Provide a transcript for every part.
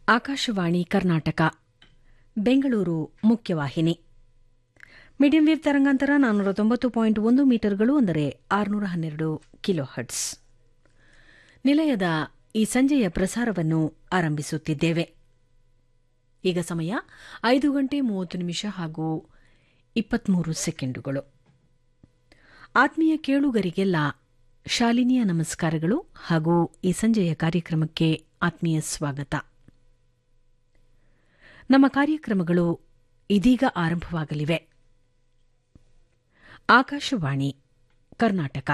ಆಕಾಶವಾಣಿ ಕರ್ನಾಟಕ ಬೆಂಗಳೂರು ಮುಖ್ಯವಾಹಿನಿ medium wave ತರಂಗಾಂತರ ನಾನ್ನೂರ ತೊಂಬತ್ತು ಪಾಯಿಂಟ್ ಒಂದು ಮೀಟರ್ಗಳು ಅಂದರೆ ಆರುನೂರ ಹನ್ನೆರಡು ಕಿಲೋ ಹರ್ಟ್ಸ್ ನಿಲಯದ ಈ ಸಂಜೆಯ ಪ್ರಸಾರವನ್ನು ಆರಂಭಿಸುತ್ತಿದ್ದೇವೆ ಈಗ ಸಮಯ ಐದು ಗಂಟೆ ಮೂವತ್ತು ನಿಮಿಷ ಹಾಗೂ ಇಪ್ಪತ್ಮೂರು ಸೆಕೆಂಡುಗಳು ಆತ್ಮೀಯ ಕೇಳುಗರಿಗೆಲ್ಲ ಶಾಲಿನಿಯ ನಮಸ್ಕಾರಗಳು ಹಾಗೂ ಈ ಸಂಜೆಯ ಕಾರ್ಯಕ್ರಮಕ್ಕೆ ಆತ್ಮೀಯ ಸ್ವಾಗತ ನಮ್ಮ ಕಾರ್ಯಕ್ರಮಗಳು ಇದೀಗ ಆರಂಭವಾಗಲಿವೆ ಆಕಾಶವಾಣಿ ಕರ್ನಾಟಕ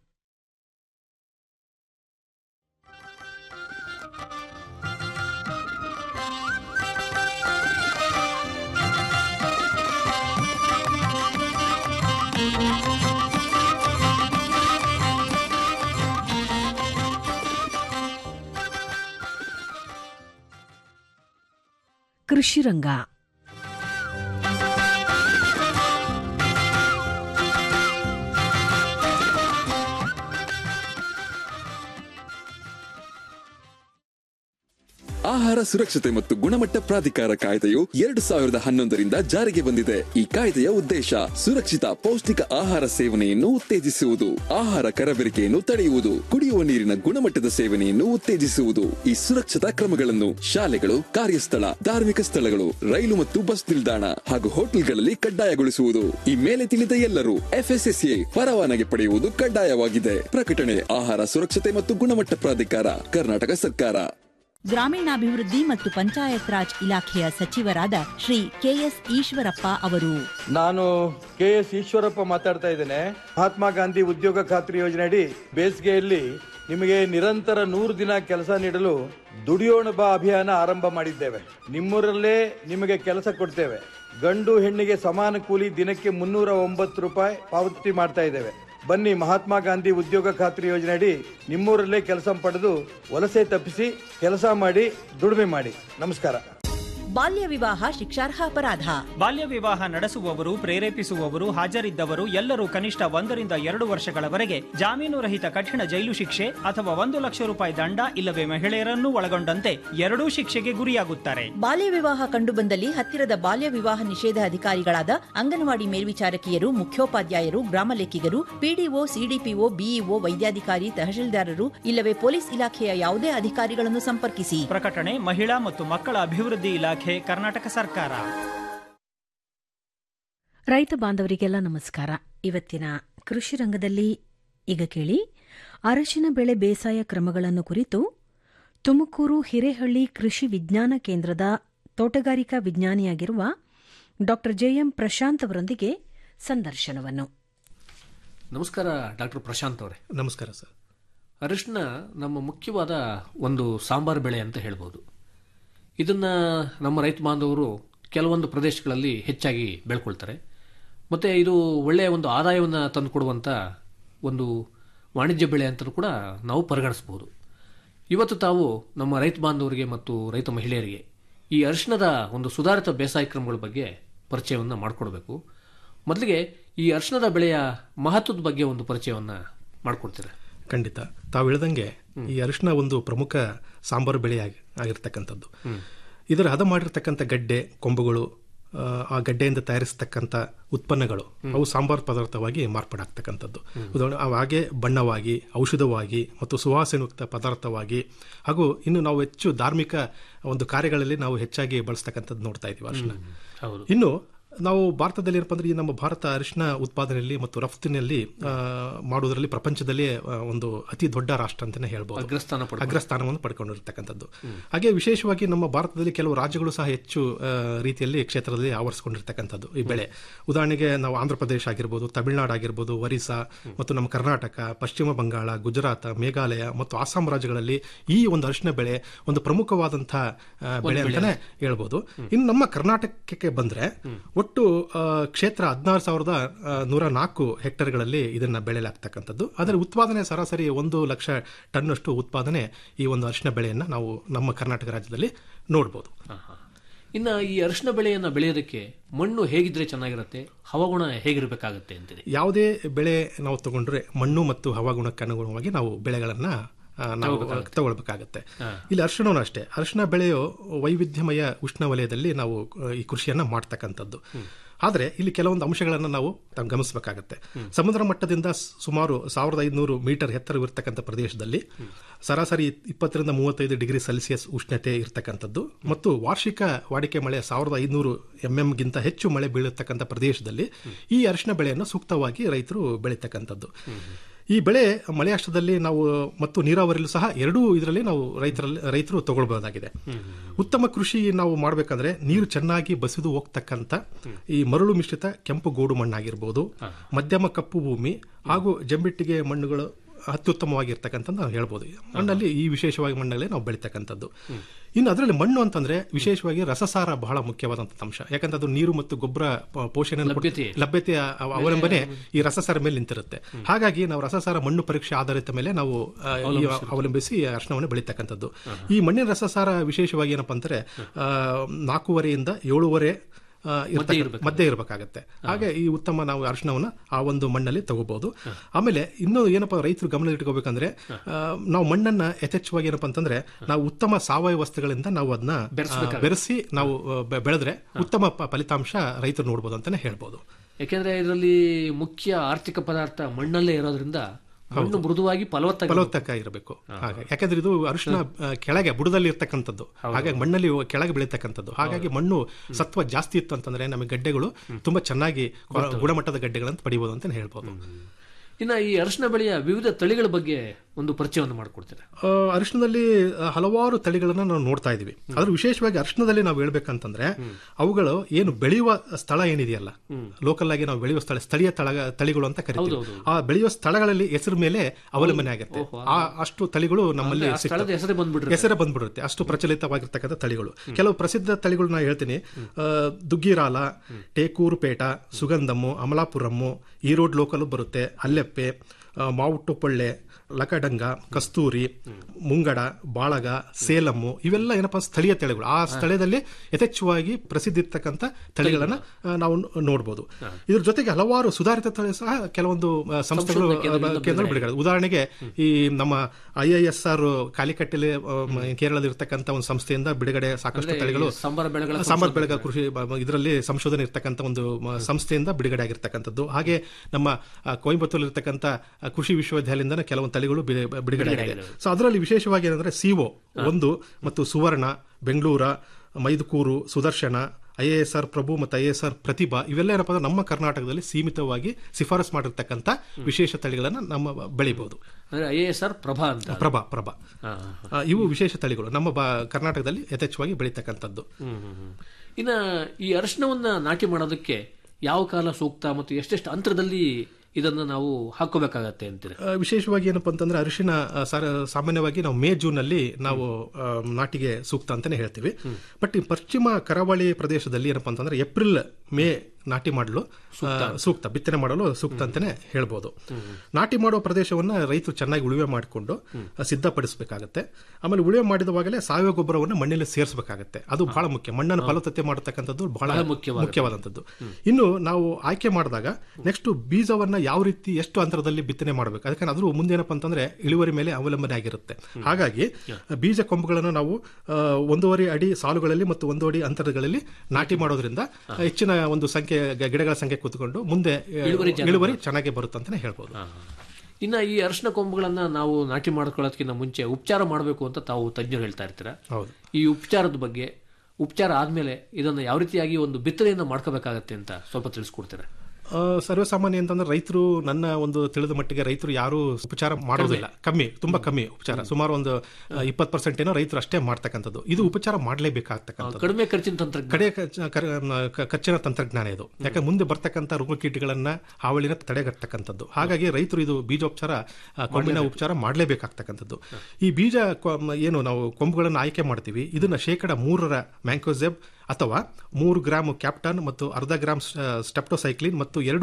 ಕೃಷಿರಂಗ ಆಹಾರ ಸುರಕ್ಷತೆ ಮತ್ತು ಗುಣಮಟ್ಟ ಪ್ರಾಧಿಕಾರ ಕಾಯ್ದೆಯು ಎರಡು ಸಾವಿರದ ಹನ್ನೊಂದರಿಂದ ಜಾರಿಗೆ ಬಂದಿದೆ ಈ ಕಾಯ್ದೆಯ ಉದ್ದೇಶ ಸುರಕ್ಷಿತ ಪೌಷ್ಟಿಕ ಆಹಾರ ಸೇವನೆಯನ್ನು ಉತ್ತೇಜಿಸುವುದು ಆಹಾರ ಕರಬೇರಿಕೆಯನ್ನು ತಡೆಯುವುದು ಕುಡಿಯುವ ನೀರಿನ ಗುಣಮಟ್ಟದ ಸೇವನೆಯನ್ನು ಉತ್ತೇಜಿಸುವುದು ಈ ಸುರಕ್ಷತಾ ಕ್ರಮಗಳನ್ನು ಶಾಲೆಗಳು ಕಾರ್ಯಸ್ಥಳ ಧಾರ್ಮಿಕ ಸ್ಥಳಗಳು ರೈಲು ಮತ್ತು ಬಸ್ ನಿಲ್ದಾಣ ಹಾಗೂ ಹೋಟೆಲ್ಗಳಲ್ಲಿ ಕಡ್ಡಾಯಗೊಳಿಸುವುದು ಈ ಮೇಲೆ ತಿಳಿದ ಎಲ್ಲರೂ ಎಫ್ಎಸ್ಎಸ್ಎ ಪರವಾನಗಿ ಪಡೆಯುವುದು ಕಡ್ಡಾಯವಾಗಿದೆ ಪ್ರಕಟಣೆ ಆಹಾರ ಸುರಕ್ಷತೆ ಮತ್ತು ಗುಣಮಟ್ಟ ಪ್ರಾಧಿಕಾರ ಕರ್ನಾಟಕ ಸರ್ಕಾರ ಗ್ರಾಮೀಣಾಭಿವೃದ್ಧಿ ಮತ್ತು ಪಂಚಾಯತ್ ರಾಜ್ ಇಲಾಖೆಯ ಸಚಿವರಾದ ಶ್ರೀ ಕೆಎಸ್ ಈಶ್ವರಪ್ಪ ಅವರು ನಾನು ಕೆ ಎಸ್ ಈಶ್ವರಪ್ಪ ಮಾತಾಡ್ತಾ ಇದ್ದೇನೆ ಮಹಾತ್ಮ ಗಾಂಧಿ ಉದ್ಯೋಗ ಖಾತ್ರಿ ಯೋಜನೆ ಅಡಿ ಬೇಸಿಗೆಯಲ್ಲಿ ನಿಮಗೆ ನಿರಂತರ ನೂರು ದಿನ ಕೆಲಸ ನೀಡಲು ದುಡಿಯೋಣ ಬಾ ಅಭಿಯಾನ ಆರಂಭ ಮಾಡಿದ್ದೇವೆ ನಿಮ್ಮೂರಲ್ಲೇ ನಿಮಗೆ ಕೆಲಸ ಕೊಡ್ತೇವೆ ಗಂಡು ಹೆಣ್ಣಿಗೆ ಸಮಾನ ಕೂಲಿ ದಿನಕ್ಕೆ ಮುನ್ನೂರ ಒಂಬತ್ತು ರೂಪಾಯಿ ಪಾವತಿ ಮಾಡ್ತಾ ಇದ್ದೇವೆ ಬನ್ನಿ ಮಹಾತ್ಮ ಗಾಂಧಿ ಉದ್ಯೋಗ ಖಾತ್ರಿ ಯೋಜನೆ ಅಡಿ ನಿಮ್ಮೂರಲ್ಲೇ ಕೆಲಸ ಪಡೆದು ವಲಸೆ ತಪ್ಪಿಸಿ ಕೆಲಸ ಮಾಡಿ ದುಡಿಮೆ ಮಾಡಿ ನಮಸ್ಕಾರ ಬಾಲ್ಯ ವಿವಾಹ ಶಿಕ್ಷಾರ್ಹ ಅಪರಾಧ ಬಾಲ್ಯ ವಿವಾಹ ನಡೆಸುವವರು ಪ್ರೇರೇಪಿಸುವವರು ಹಾಜರಿದ್ದವರು ಎಲ್ಲರೂ ಕನಿಷ್ಠ ಒಂದರಿಂದ ಎರಡು ವರ್ಷಗಳವರೆಗೆ ಜಾಮೀನು ರಹಿತ ಕಠಿಣ ಜೈಲು ಶಿಕ್ಷೆ ಅಥವಾ ಒಂದು ಲಕ್ಷ ರೂಪಾಯಿ ದಂಡ ಇಲ್ಲವೇ ಮಹಿಳೆಯರನ್ನೂ ಒಳಗೊಂಡಂತೆ ಎರಡೂ ಶಿಕ್ಷೆಗೆ ಗುರಿಯಾಗುತ್ತಾರೆ ಬಾಲ್ಯ ವಿವಾಹ ಕಂಡುಬಂದಲ್ಲಿ ಹತ್ತಿರದ ಬಾಲ್ಯ ವಿವಾಹ ನಿಷೇಧ ಅಧಿಕಾರಿಗಳಾದ ಅಂಗನವಾಡಿ ಮೇಲ್ವಿಚಾರಕಿಯರು ಮುಖ್ಯೋಪಾಧ್ಯಾಯರು ಗ್ರಾಮ ಲೆಕ್ಕಿಗರು ಪಿಡಿಒ ಸಿಡಿಪಿಒ ಬಿಇಒ ವೈದ್ಯಾಧಿಕಾರಿ ತಹಶೀಲ್ದಾರರು ಇಲ್ಲವೇ ಪೊಲೀಸ್ ಇಲಾಖೆಯ ಯಾವುದೇ ಅಧಿಕಾರಿಗಳನ್ನು ಸಂಪರ್ಕಿಸಿ ಪ್ರಕಟಣೆ ಮಹಿಳಾ ಮತ್ತು ಮಕ್ಕಳ ಅಭಿವೃದ್ಧಿ ಇಲಾಖೆ ಕರ್ನಾಟಕ ಸರ್ಕಾರ ರೈತ ಬಾಂಧವರಿಗೆಲ್ಲ ನಮಸ್ಕಾರ ಇವತ್ತಿನ ಕೃಷಿ ರಂಗದಲ್ಲಿ ಈಗ ಕೇಳಿ ಅರಶಿನ ಬೆಳೆ ಬೇಸಾಯ ಕ್ರಮಗಳನ್ನು ಕುರಿತು ತುಮಕೂರು ಹಿರೇಹಳ್ಳಿ ಕೃಷಿ ವಿಜ್ಞಾನ ಕೇಂದ್ರದ ತೋಟಗಾರಿಕಾ ವಿಜ್ಞಾನಿಯಾಗಿರುವ ಡಾ ಜೆಎಂ ಪ್ರಶಾಂತ್ ಅವರೊಂದಿಗೆ ಸಂದರ್ಶನವನ್ನು ನಮಸ್ಕಾರ ಡಾಕ್ಟರ್ ಪ್ರಶಾಂತ್ ಅವರೇ ನಮಸ್ಕಾರ ಸರ್ ಅರಿಶಿನ ನಮ್ಮ ಮುಖ್ಯವಾದ ಒಂದು ಸಾಂಬಾರು ಬೆಳೆ ಅಂತ ಹೇಳ್ಬೋದು ಇದನ್ನ ನಮ್ಮ ರೈತ ಬಾಂಧವರು ಕೆಲವೊಂದು ಪ್ರದೇಶಗಳಲ್ಲಿ ಹೆಚ್ಚಾಗಿ ಬೆಳ್ಕೊಳ್ತಾರೆ ಮತ್ತೆ ಇದು ಒಳ್ಳೆಯ ಒಂದು ಆದಾಯವನ್ನು ತಂದುಕೊಡುವಂಥ ಒಂದು ವಾಣಿಜ್ಯ ಬೆಳೆ ಅಂತಲೂ ಕೂಡ ನಾವು ಪರಿಗಣಿಸಬಹುದು ಇವತ್ತು ತಾವು ನಮ್ಮ ರೈತ ಬಾಂಧವರಿಗೆ ಮತ್ತು ರೈತ ಮಹಿಳೆಯರಿಗೆ ಈ ಅರಿಶಿಣದ ಒಂದು ಸುಧಾರಿತ ಬೇಸಾಯ ಕ್ರಮಗಳ ಬಗ್ಗೆ ಪರಿಚಯವನ್ನು ಮಾಡಿಕೊಡ್ಬೇಕು ಮೊದಲಿಗೆ ಈ ಅರಿಶಿಣದ ಬೆಳೆಯ ಮಹತ್ವದ ಬಗ್ಗೆ ಒಂದು ಪರಿಚಯವನ್ನು ಮಾಡಿಕೊಡ್ತೀರಾ ಖಂಡಿತ ತಾವು ಹೇಳ್ದಂಗೆ ಈ ಅರಿಶಿನ ಒಂದು ಪ್ರಮುಖ ಸಾಂಬಾರು ಬೆಳೆ ಆಗಿ- ಆಗಿರ್ತಕ್ಕಂಥದ್ದು ಇದರ ಹದ ಮಾಡಿರ್ತಕ್ಕಂಥ ಗಡ್ಡೆ ಕೊಂಬುಗಳು ಆ, ಆ ಗಡ್ಡೆಯಿಂದ ತಯಾರಿಸತಕ್ಕಂಥ ಉತ್ಪನ್ನಗಳು ಅವು ಸಾಂಬಾರು ಪದಾರ್ಥವಾಗಿ ಮಾರ್ಪಾಡಾಗ್ತಕ್ಕಂಥದ್ದು ಉದಾಹರಣೆ ಅವು ಹಾಗೆ ಬಣ್ಣವಾಗಿ ಔಷಧವಾಗಿ ಮತ್ತು ಸುವಾಸನೆಯುಕ್ತ ಪದಾರ್ಥವಾಗಿ ಹಾಗೂ ಇನ್ನು ನಾವು ಹೆಚ್ಚು ಧಾರ್ಮಿಕ ಒಂದು ಕಾರ್ಯಗಳಲ್ಲಿ ನಾವು ಹೆಚ್ಚಾಗಿ ಬಳಸ್ತಕ್ಕಂಥದ್ದು ನೋಡ್ತಾ ಇದ್ದೀವಿ ಅರಿಶಿನ ಹೌದು ಇನ್ನು ನಾವು ಭಾರತದಲ್ಲಿ ಏನಪ್ಪ ಅಂದ್ರೆ ಈ ನಮ್ಮ ಭಾರತ ಅರಿಶಿನ ಉತ್ಪಾದನೆಯಲ್ಲಿ ಮತ್ತು ರಫ್ತಿನಲ್ಲಿ ಆ, ಮಾಡುವುದರಲ್ಲಿ ಪ್ರಪಂಚದಲ್ಲೇ ಆ, ಒಂದು ಅತಿ ದೊಡ್ಡ ರಾಷ್ಟ್ರ ಅಂತಾನೆ ಹೇಳ್ಬೋದು ಅಗ್ರಸ್ಥಾನ ಪಡ್ಕೊಂಡು- ಅಗ್ರಸ್ಥಾನವನ್ನು ಪಡ್ಕೊಂಡಿರ್ತಕ್ಕಂಥದ್ದು ಹಾಗೆ ವಿಶೇಷವಾಗಿ ನಮ್ಮ ಭಾರತದಲ್ಲಿ ಕೆಲವು ರಾಜ್ಯಗಳು ಸಹ ಹೆಚ್ಚು ಆ, ರೀತಿಯಲ್ಲಿ ಕ್ಷೇತ್ರದಲ್ಲಿ ಆವರಿಸಿಕೊಂಡಿರ್ತಕ್ಕಂಥದ್ದು ಈ ಬೆಳೆ ಉದಾಹರಣೆಗೆ ನಾವು ಆಂಧ್ರ ಪ್ರದೇಶ ಆಗಿರ್ಬೋದು ತಮಿಳುನಾಡು ಆಗಿರ್ಬೋದು ಒರಿಸ್ಸಾ ಮತ್ತು ನಮ್ಮ ಕರ್ನಾಟಕ ಪಶ್ಚಿಮ ಬಂಗಾಳ ಗುಜರಾತ್ ಮೇಘಾಲಯ ಮತ್ತು ಅಸ್ಸಾಂ ರಾಜ್ಯಗಳಲ್ಲಿ ಈ ಒಂದು ಅರಿಶಿನ ಬೆಳೆ ಒಂದು ಪ್ರಮುಖವಾದಂತಹ ಆ, ಬೆಳೆ ಅಂತಾನೆ ಹೇಳ್ಬೋದು ಇನ್ನು ನಮ್ಮ ಕರ್ನಾಟಕಕ್ಕೆ ಬಂದ್ರೆ ಒಟ್ಟು ಆ, ಕ್ಷೇತ್ರ ಹದಿನಾರು ಸಾವಿರದ ಆ, ನೂರ ನಾಲ್ಕು ಹೆಕ್ಟೇರ್ಗಳಲ್ಲಿ ಇದನ್ನ ಬೆಳೆಯಲಾಗ್ತಕ್ಕಂಥದ್ದು ಅದರ ಉತ್ಪಾದನೆ ಸರಾಸರಿ ಒಂದು ಲಕ್ಷ ಟನ್ನಷ್ಟು ಉತ್ಪಾದನೆ ಈ ಒಂದು ಅರಿಶಿನ ಬೆಳೆಯನ್ನ ನಾವು ನಮ್ಮ ಕರ್ನಾಟಕ ರಾಜ್ಯದಲ್ಲಿ ನೋಡ್ಬೋದು ಇನ್ನು ಈ ಅರಿಶಿನ ಬೆಳೆಯನ್ನು ಬೆಳೆಯೋದಕ್ಕೆ ಮಣ್ಣು ಹೇಗಿದ್ರೆ ಚೆನ್ನಾಗಿರುತ್ತೆ ಹವಾಗುಣ ಹೇಗಿರಬೇಕಾಗತ್ತೆ ಅಂತೀರಿ ಯಾವುದೇ ಬೆಳೆ ನಾವು ತಗೊಂಡ್ರೆ ಮಣ್ಣು ಮತ್ತು ಹವಾಗುಣಕ್ಕೆ ಅನುಗುಣವಾಗಿ ನಾವು ಬೆಳೆಗಳನ್ನ ಆ, ನಾವು ತಗೊಳ್ಬೇಕಾಗತ್ತೆ ಇಲ್ಲಿ ಅರಿಶಿಣವೂ ಅಷ್ಟೇ ಅರಿಶಿಣ ಬೆಳೆಯೋ ವೈವಿಧ್ಯಮಯ ಉಷ್ಣವಲಯದಲ್ಲಿ ನಾವು ಆ, ಈ ಕೃಷಿಯನ್ನ ಮಾಡ್ತಕ್ಕಂಥದ್ದು ಆದರೆ ಇಲ್ಲಿ ಕೆಲವೊಂದು ಅಂಶಗಳನ್ನು ನಾವು ತಾವು ಗಮನಿಸಬೇಕಾಗತ್ತೆ ಸಮುದ್ರ ಮಟ್ಟದಿಂದ ಸ್- ಸುಮಾರು ಸಾವಿರದ ಐದುನೂರು ಮೀಟರ್ ಎತ್ತರವಿರ್ತಕ್ಕಂಥ ಪ್ರದೇಶದಲ್ಲಿ ಸರಾಸರಿ ಇಪ್ಪತ್ತರಿಂದ ಮೂವತ್ತೈದು ಡಿಗ್ರಿ ಸೆಲ್ಸಿಯಸ್ ಉಷ್ಣತೆ ಇರತಕ್ಕಂಥದ್ದು ಮತ್ತು ವಾರ್ಷಿಕ ವಾಡಿಕೆ ಮಳೆ ಸಾವಿರದ ಐದುನೂರು ಎಂಎಂಗಿಂತ ಹೆಚ್ಚು ಮಳೆ ಬೀಳತಕ್ಕಂಥ ಪ್ರದೇಶದಲ್ಲಿ ಈ ಅರಿಶಿನ ಬೆಳೆಯನ್ನು ಸೂಕ್ತವಾಗಿ ರೈತರು ಬೆಳೀತಕ್ಕಂಥದ್ದು ಈ ಬೆಳೆ ಮಳೆಯಾಶ್ರದಲ್ಲಿ ನಾವು ಮತ್ತು ನೀರಾವರಿಯಲ್ಲೂ ಸಹ ಎರಡೂ ಇದರಲ್ಲಿ ನಾವು ರೈತರಲ್ಲಿ ರೈತರು ತಗೊಳ್ಬಹುದಾಗಿದೆ ಉತ್ತಮ ಕೃಷಿ ನಾವು ಮಾಡಬೇಕಂದ್ರೆ ನೀರು ಚೆನ್ನಾಗಿ ಬಸಿದು ಹೋಗ್ತಕ್ಕಂಥ ಈ ಮರಳು ಮಿಶ್ರಿತ ಕೆಂಪು ಗೋಡು ಮಣ್ಣಾಗಿರ್ಬೋದು ಮಧ್ಯಮ ಕಪ್ಪು ಭೂಮಿ ಹಾಗೂ ಜಂಬಿಟ್ಟಿಗೆ ಮಣ್ಣುಗಳು ಅತ್ಯುತ್ತಮವಾಗಿರ್ತಕ್ಕಂಥ ನಾವು ಹೇಳ್ಬೋದು ಮಣ್ಣಲ್ಲಿ ಈ ವಿಶೇಷವಾಗಿ ಮಣ್ಣಲ್ಲಿ ನಾವು ಬೆಳಿತಕ್ಕಂಥದ್ದು ಇನ್ನು ಅದರಲ್ಲಿ ಮಣ್ಣು ಅಂತಂದ್ರೆ ವಿಶೇಷವಾಗಿ ರಸಸಾರ ಬಹಳ ಮುಖ್ಯವಾದಂಥ ಅಂಶ ಯಾಕಂದ್ರೆ ಅದು ನೀರು ಮತ್ತು ಗೊಬ್ಬರ ಪ- ಪೋಷಣೆ ಲಭ್ಯತೆ. ಲಭ್ಯತೆಯ ಅವ- ಅವಲಂಬನೆ ಈ ರಸಸಾರ ಮೇಲೆ ನಿಂತಿರುತ್ತೆ ಹಾಗಾಗಿ ನಾವು ರಸಸಾರ ಮಣ್ಣು ಪರೀಕ್ಷೆ ಆಧಾರಿತ ಮೇಲೆ ನಾವು ಆ, ಈ ಅವಲಂಬಿಸಿ ಅರ್ಶನವನ್ನು ಬೆಳೀತಕ್ಕಂಥದ್ದು ಈ ಮಣ್ಣಿನ ರಸಸಾರ ವಿಶೇಷವಾಗಿ ಏನಪ್ಪಾ ಅಂದ್ರೆ ಆ, ನಾಲ್ಕೂವರೆಯಿಂದ ಏಳುವರೆ ಆ, ಇರ್ತಕ್ಕ- ಮಧ್ಯೆ ಇರಬೇಕಾಗತ್ತೆ ಹಾಗೆ ಈ ಉತ್ತಮ ನಾವು ಅರಿಶಿಣವನ್ನ ಆ ಒಂದು ಮಣ್ಣಲ್ಲಿ ತಗೋಬಹುದು ಆಮೇಲೆ ಇನ್ನು ಏನಪ್ಪಾ ರೈತರು ಗಮನ ಇಟ್ಕೋಬೇಕಂದ್ರೆ ಆ, ನಾವು ಮಣ್ಣನ್ನ ಯಥೇಚ್ಛವಾಗಿ ಏನಪ್ಪಾ ಅಂತಂದ್ರೆ ನಾವು ಉತ್ತಮ ಸಾವಯವ ವಸ್ತುಗಳಿಂದ ನಾವು ಅದನ್ನ ಬೆರೆಸಿ ನಾವು ಆ, ಬೆ- ಬೆಳೆದ್ರೆ ಉತ್ತಮ ಪ- ಫಲಿತಾಂಶ ರೈತರು ನೋಡ್ಬೋದು ಅಂತಾನೆ ಹೇಳ್ಬೋದು ಯಾಕೆಂದ್ರೆ ಇದರಲ್ಲಿ ಮುಖ್ಯ ಆರ್ಥಿಕ ಪದಾರ್ಥ ಮಣ್ಣಲ್ಲೇ ಇರೋದ್ರಿಂದ ಮಣ್ಣು ಮೃದುವಾಗಿ ಫಲವತ್ತಾಗಿ ಫಲವತ್ತಕ ಇರಬೇಕು ಹಾಗೆ ಯಾಕಂದ್ರೆ ಇದು ಅರಿಶಿನ ಆ, ಕೆಳಗೆ ಬುಡದಲ್ಲಿ ಇರ್ತಕ್ಕಂಥದ್ದು ಹಾಗಾಗಿ ಮಣ್ಣಲ್ಲಿ ಕೆಳಗೆ ಬೆಳೀತಕ್ಕಂಥದ್ದು ಹಾಗಾಗಿ ಮಣ್ಣು ಸತ್ವ ಜಾಸ್ತಿ ಇತ್ತು ಅಂತಂದ್ರೆ ನಮಗೆ ಗಡ್ಡೆಗಳು ತುಂಬಾ ಚೆನ್ನಾಗಿ ಗುಣಮಟ್ಟದ ಗಡ್ಡೆಗಳಂತ ಪಡಿಬಹುದು ಅಂತ ಹೇಳ್ಬೋದು ಇನ್ನ ಈ ಅರಿಶಿನ ಬೆಳೆಯ ವಿವಿಧ ತಳಿಗಳ ಬಗ್ಗೆ ಒಂದು ಪರಿಚಯವನ್ನು ಮಾಡಿಕೊಡ್ತೀರಾ ಆ, ಅರಿಶಿಣದಲ್ಲಿ ಆ, ಹಲವಾರು ತಳಿಗಳನ್ನ ನಾವು ನೋಡ್ತಾ ಇದೀವಿ ಅದ್ರ ವಿಶೇಷವಾಗಿ ಅರಿಶಿಣದಲ್ಲಿ ನಾವು ಹೇಳ್ಬೇಕಂತಂದ್ರೆ ಅವುಗಳು ಏನು ಬೆಳೆಯುವ ಸ್ಥಳ ಏನಿದೆಯಲ್ಲ ಲೋಕಲ್ ಆಗಿ ನಾವು ಬೆಳೆಯುವ ಸ್ಥಳ ಸ್ಥಳೀಯ ತಳ ತಳಿಗಳು ಅಂತ ಕರಿತೀವಿ ಆ ಬೆಳೆಯುವ ಸ್ಥಳಗಳಲ್ಲಿ ಹೆಸರು ಮೇಲೆ ಅವಲಂಬನೆ ಆಗುತ್ತೆ ಆ ಅಷ್ಟು ತಳಿಗಳು ನಮ್ಮಲ್ಲಿ ಆ ಸ್ಥಳದ ಸಿಗ್ತವೆ. ಹೆಸರೇ ಬಂದ್ಬಿಟ್ರೆ ಹೆಸರೇ ಬಂದ್ಬಿಡುತ್ತೆ ಅಷ್ಟು ಪ್ರಚಲಿತವಾಗಿರ್ತಕ್ಕಂಥ ತಳಿಗಳು ಕೆಲವು ಪ್ರಸಿದ್ಧ ತಳಿಗಳು ನಾ ಹೇಳ್ತೀನಿ ಆ, ದುಗ್ಗಿರಾಲ ಟೇಕೂರು ಪೇಟ ಸುಗಂಧಮ್ಮು ಅಮಲಾಪುರಮ್ಮು ಈರೋಡ್ ಲೋಕಲ್ ಬರುತ್ತೆ ಅಲ್ಲೆಪ್ಪೆ ಆ, ಮಾವುಟ್ಟುಪಳ್ಳೆ ಲಕಡಂಗ ಕಸ್ತೂರಿ ಮುಂಗಡ ಬಾಳಗ ಸೇಲಮ್ಮು ಇವೆಲ್ಲ ಏನಪ್ಪಾ ಸ್ಥಳೀಯ ತಳಿಗಳು ಆ ಸ್ಥಳದಲ್ಲಿ ಯಥೇಚ್ಛವಾಗಿ ಪ್ರಸಿದ್ಧಿ ಇರ್ತಕ್ಕಂಥ ತಳಿಗಳನ್ನ ಆ, ನಾವು ನೋಡಬಹುದು ಇದ್ರ ಜೊತೆಗೆ ಹಲವಾರು ಸುಧಾರಿತ ತಳಿ ಸಹ ಕೆಲವೊಂದು ಆ, ಸಂಸ್ಥೆಗಳು ಆ, ಕೇಂದ್ರ ಬಿಡುಗಡೆ ಉದಾಹರಣೆಗೆ ಈ ನಮ್ಮ ಐ ಐ ಎಸ್ ಆರ್ ಕಾಲಿಕಟ್ಟೆಲಿ ಕೇರಳದಲ್ಲಿ ಇರ್ತಕ್ಕಂಥ ಒಂದು ಸಂಸ್ಥೆಯಿಂದ ಬಿಡುಗಡೆ ಸಾಕಷ್ಟು ತಳಿಗಳು ಸಂಬಾರ ಬೆಳೆಗಳ ಸಾಂಬಾರ್ ಬೆಳೆಗಳ ಕೃಷಿ ಇದರಲ್ಲಿ ಸಂಶೋಧನೆ ಇರ್ತಕ್ಕಂಥ ಒಂದು ಮ, ಸಂಸ್ಥೆಯಿಂದ ಬಿಡುಗಡೆ ಆಗಿರ್ತಕ್ಕಂಥದ್ದು ಹಾಗೆ ನಮ್ಮ ಆ, ಕೊಯಂಬತ್ತೂರಲ್ಲಿ ಇರ್ತಕ್ಕಂಥ ಆ, ಕೃಷಿ ವಿಶ್ವವಿದ್ಯಾಲಯದಿಂದ ಕೆಲವೊಂದು ತಳಿಗಳು ಬಿ- ಬಿಡುಗಡೆ ಆಗಿದೆ ಸೊ ಅದರಲ್ಲಿ ವಿಶೇಷವಾಗಿ ಏನಂದ್ರೆ ಸಿಒ ಒಂದು ಮತ್ತು ಸುವರ್ಣ ಬೆಂಗಳೂರ ಮೈದುಕೂರು Sudarshana I A S R Prabhu ಮತ್ತು ಐ ಎಸ್ ಆರ್ ಪ್ರತಿಭಾ ಇವೆಲ್ಲ ಏನಪ್ಪಾ ಅಂದ್ರೆ ನಮ್ಮ ಕರ್ನಾಟಕದಲ್ಲಿ ಸೀಮಿತವಾಗಿ ಶಿಫಾರಸ್ ಮಾಡಿರ್ತಕ್ಕಂಥ ವಿಶೇಷ ತಳಿಗಳನ್ನ ನಮ್ಮ ಬೆಳಿಬಹುದು ಅಂದ್ರೆ ಐ ಎಸ್ ಆರ್ ಪ್ರಭಾ ಅಂತ ಪ್ರಭಾ ಪ್ರಭಾ ಆ, ಇವು ವಿಶೇಷ ತಳಿಗಳು ನಮ್ಮ ಬಾ ಕರ್ನಾಟಕದಲ್ಲಿ ಯಥೇಚ್ಛವಾಗಿ ಬೆಳೀತಕ್ಕಂಥದ್ದು ಹ್ಮ್, ಹ್ಮ್, ಹ್ಮ್. ಇನ್ನ ಈ ಅರಿಶಿನವನ್ನ ನಾಟಿ ಮಾಡೋದಕ್ಕೆ ಯಾವ ಕಾಲ ಸೂಕ್ತ ಮತ್ತು ಎಷ್ಟೆಷ್ಟು ಅಂತರದಲ್ಲಿ ಇದನ್ನ ನಾವು ಹಾಕೋಬೇಕಾಗತ್ತೆ ಅಂತೀರ ಆ, ವಿಶೇಷವಾಗಿ ಏನಪ್ಪಾ ಅಂತಂದ್ರೆ ಅರಿಶಿನ ಆ, ಸಾರ- ಸಾಮಾನ್ಯವಾಗಿ ನಾವು ಮೇ ಜೂನ್ ಅಲ್ಲಿ ನಾವು ಆ, ನಾಟಿಗೆ ಸೂಕ್ತ ಅಂತಾನೆ ಹೇಳ್ತೀವಿ ಬಟ್ ಈ ಪಶ್ಚಿಮ ಕರಾವಳಿ ಪ್ರದೇಶದಲ್ಲಿ ಏನಪ್ಪಾ ಅಂತಂದ್ರೆ ಏಪ್ರಿಲ್ ಮೇ ನಾಟಿ ಮಾಡಲು ಆ, ಸೂಕ್ತ ಬಿತ್ತನೆ ಮಾಡಲು ಸೂಕ್ತ ಅಂತಾನೆ ಹೇಳ್ಬೋದು ನಾಟಿ ಮಾಡುವ ಪ್ರದೇಶವನ್ನ ರೈತರು ಚೆನ್ನಾಗಿ ಉಳುವೆ ಮಾಡಿಕೊಂಡು ಸಿದ್ಧಪಡಿಸಬೇಕಾಗತ್ತೆ ಆಮೇಲೆ ಉಳುವೆ ಮಾಡಿದವಾಗಲೇ ಸಾವಯವ ಗೊಬ್ಬರವನ್ನು ಮಣ್ಣಿನಲ್ಲಿ ಸೇರಿಸಬೇಕಾಗತ್ತೆ ಅದು ಬಹಳ ಮುಖ್ಯ ಮಣ್ಣನ್ನು ಫಲವತ್ತತೆ ಮಾಡತಕ್ಕಂಥದ್ದು ಬಹಳ ಮುಖ್ಯವಾದ ಮುಖ್ಯವಾದಂಥದ್ದು ಇನ್ನು ನಾವು ಆಯ್ಕೆ ಮಾಡಿದಾಗ ನೆಕ್ಸ್ಟ್ ಬೀಜವನ್ನ ಯಾವ ರೀತಿ ಎಷ್ಟು ಅಂತರದಲ್ಲಿ ಬಿತ್ತನೆ ಮಾಡಬೇಕು ಅದಕ್ಕೆ ಅದ್ರ ಮುಂದೇನಪ್ಪ ಅಂತಂದ್ರೆ ಇಳುವರಿ ಮೇಲೆ ಅವಲಂಬನೆ ಆಗಿರುತ್ತೆ ಹಾಗಾಗಿ ಬೀಜ ಕೊಂಬುಗಳನ್ನು ನಾವು ಆ, ಒಂದೂವರೆ ಅಡಿ ಸಾಲುಗಳಲ್ಲಿ ಮತ್ತು ಒಂದು ಅಡಿ ಅಂತರಗಳಲ್ಲಿ ನಾಟಿ ಮಾಡೋದ್ರಿಂದ ಹೆಚ್ಚಿನ ಒಂದು ಸಂಖ್ಯೆ ಗ- ಗಿಡಗಳ ಸಂಖ್ಯೆ ಕೂತ್ಕೊಂಡು ಮುಂದೆ ಆ, ಇಳುವರಿ ಚೆನ್ನಾಗಿ ಬರುತ್ತೆ ಅಂತಾನೆ ಹೇಳ್ಬೋದು ಇನ್ನ ಈ ಅರಿಶಿನ ಕೊಂಬುಗಳನ್ನ ನಾವು ನಾಟಿ ಮಾಡ್ಕೊಳ್ಳೋದಕ್ಕಿಂತ ಮುಂಚೆ ಉಪಚಾರ ಮಾಡಬೇಕು ಅಂತ ತಾವು ತಜ್ಞರು ಹೇಳ್ತಾ ಇರ್ತೀರಾ ಹೌದು ಈ ಉಪಚಾರದ ಬಗ್ಗೆ ಉಪಚಾರ ಆದ್ಮೇಲೆ ಇದನ್ನ ಯಾವ ರೀತಿಯಾಗಿ ಒಂದು ಬಿತ್ತನೆಯನ್ನ ಮಾಡ್ಕೋಬೇಕಾಗತ್ತೆ ಅಂತ ಸ್ವಲ್ಪ ತಿಳಿಸ್ಕೊಡ್ತೀರಾ ಆ, ಸರ್ವಸಾಮಾನ್ಯ ಅಂತಂದ್ರೆ ರೈತರು ನನ್ನ ಒಂದು ತಿಳಿದ ಮಟ್ಟಿಗೆ ರೈತರು ಯಾರು ಉಪಚಾರ ಮಾಡೋದಿಲ್ಲ ಕಮ್ಮಿ ತುಂಬಾ ಕಮ್ಮಿ ಉಪಚಾರ ಸುಮಾರು ಒಂದು ಇಪ್ಪತ್ತು ಪರ್ಸೆಂಟ್ ಏನೋ ರೈತರು ಅಷ್ಟೇ ಮಾಡ್ತಕ್ಕಂಥದ್ದು ಇದು ಉಪಚಾರ ಮಾಡಲೇಬೇಕಾಗ್ತಕ್ಕಂಥದ್ದು ಕಡಿಮೆ ಖರ್ಚಿನ ತಂತ್ರಜ್ಞಾನ ಕಡೆ ಖರ್ಚ- ಕರ- ಕ- ಖರ್ಚಿನ ತಂತ್ರಜ್ಞಾನ ಇದು ಯಾಕಂದ್ರೆ ಮುಂದೆ ಬರ್ತಕ್ಕಂಥ ರೋಗಕೀಟಗಳನ್ನ ಹಾವಳಿನ ತಡೆಗಟ್ಟತಕ್ಕಂಥದ್ದು ಹಾಗಾಗಿ ರೈತರು ಇದು ಬೀಜೋಪಚಾರ ಆ, ಕೊಂಬಿನ ಉಪಚಾರ ಮಾಡಲೇಬೇಕಾಗ್ತಕ್ಕಂಥದ್ದು ಈ ಬೀಜ ಕೊ- ಮ- ಏನು ನಾವು ಕೊಂಬುಗಳನ್ನು ಆಯ್ಕೆ ಮಾಡ್ತೀವಿ ಇದನ್ನ ಶೇಕಡ ಮೂರರ ಮ್ಯಾಂಕೋಸೆಬ್ ಅಥವಾ ಮೂರು ಗ್ರಾಮ್ ಕ್ಯಾಪ್ಟನ್ ಮತ್ತು ಅರ್ಧ ಗ್ರಾಮ್ ಸ್ಟೆಪ್ಟೋಸೈಕ್ಲಿನ್ ಮತ್ತು ಎರಡು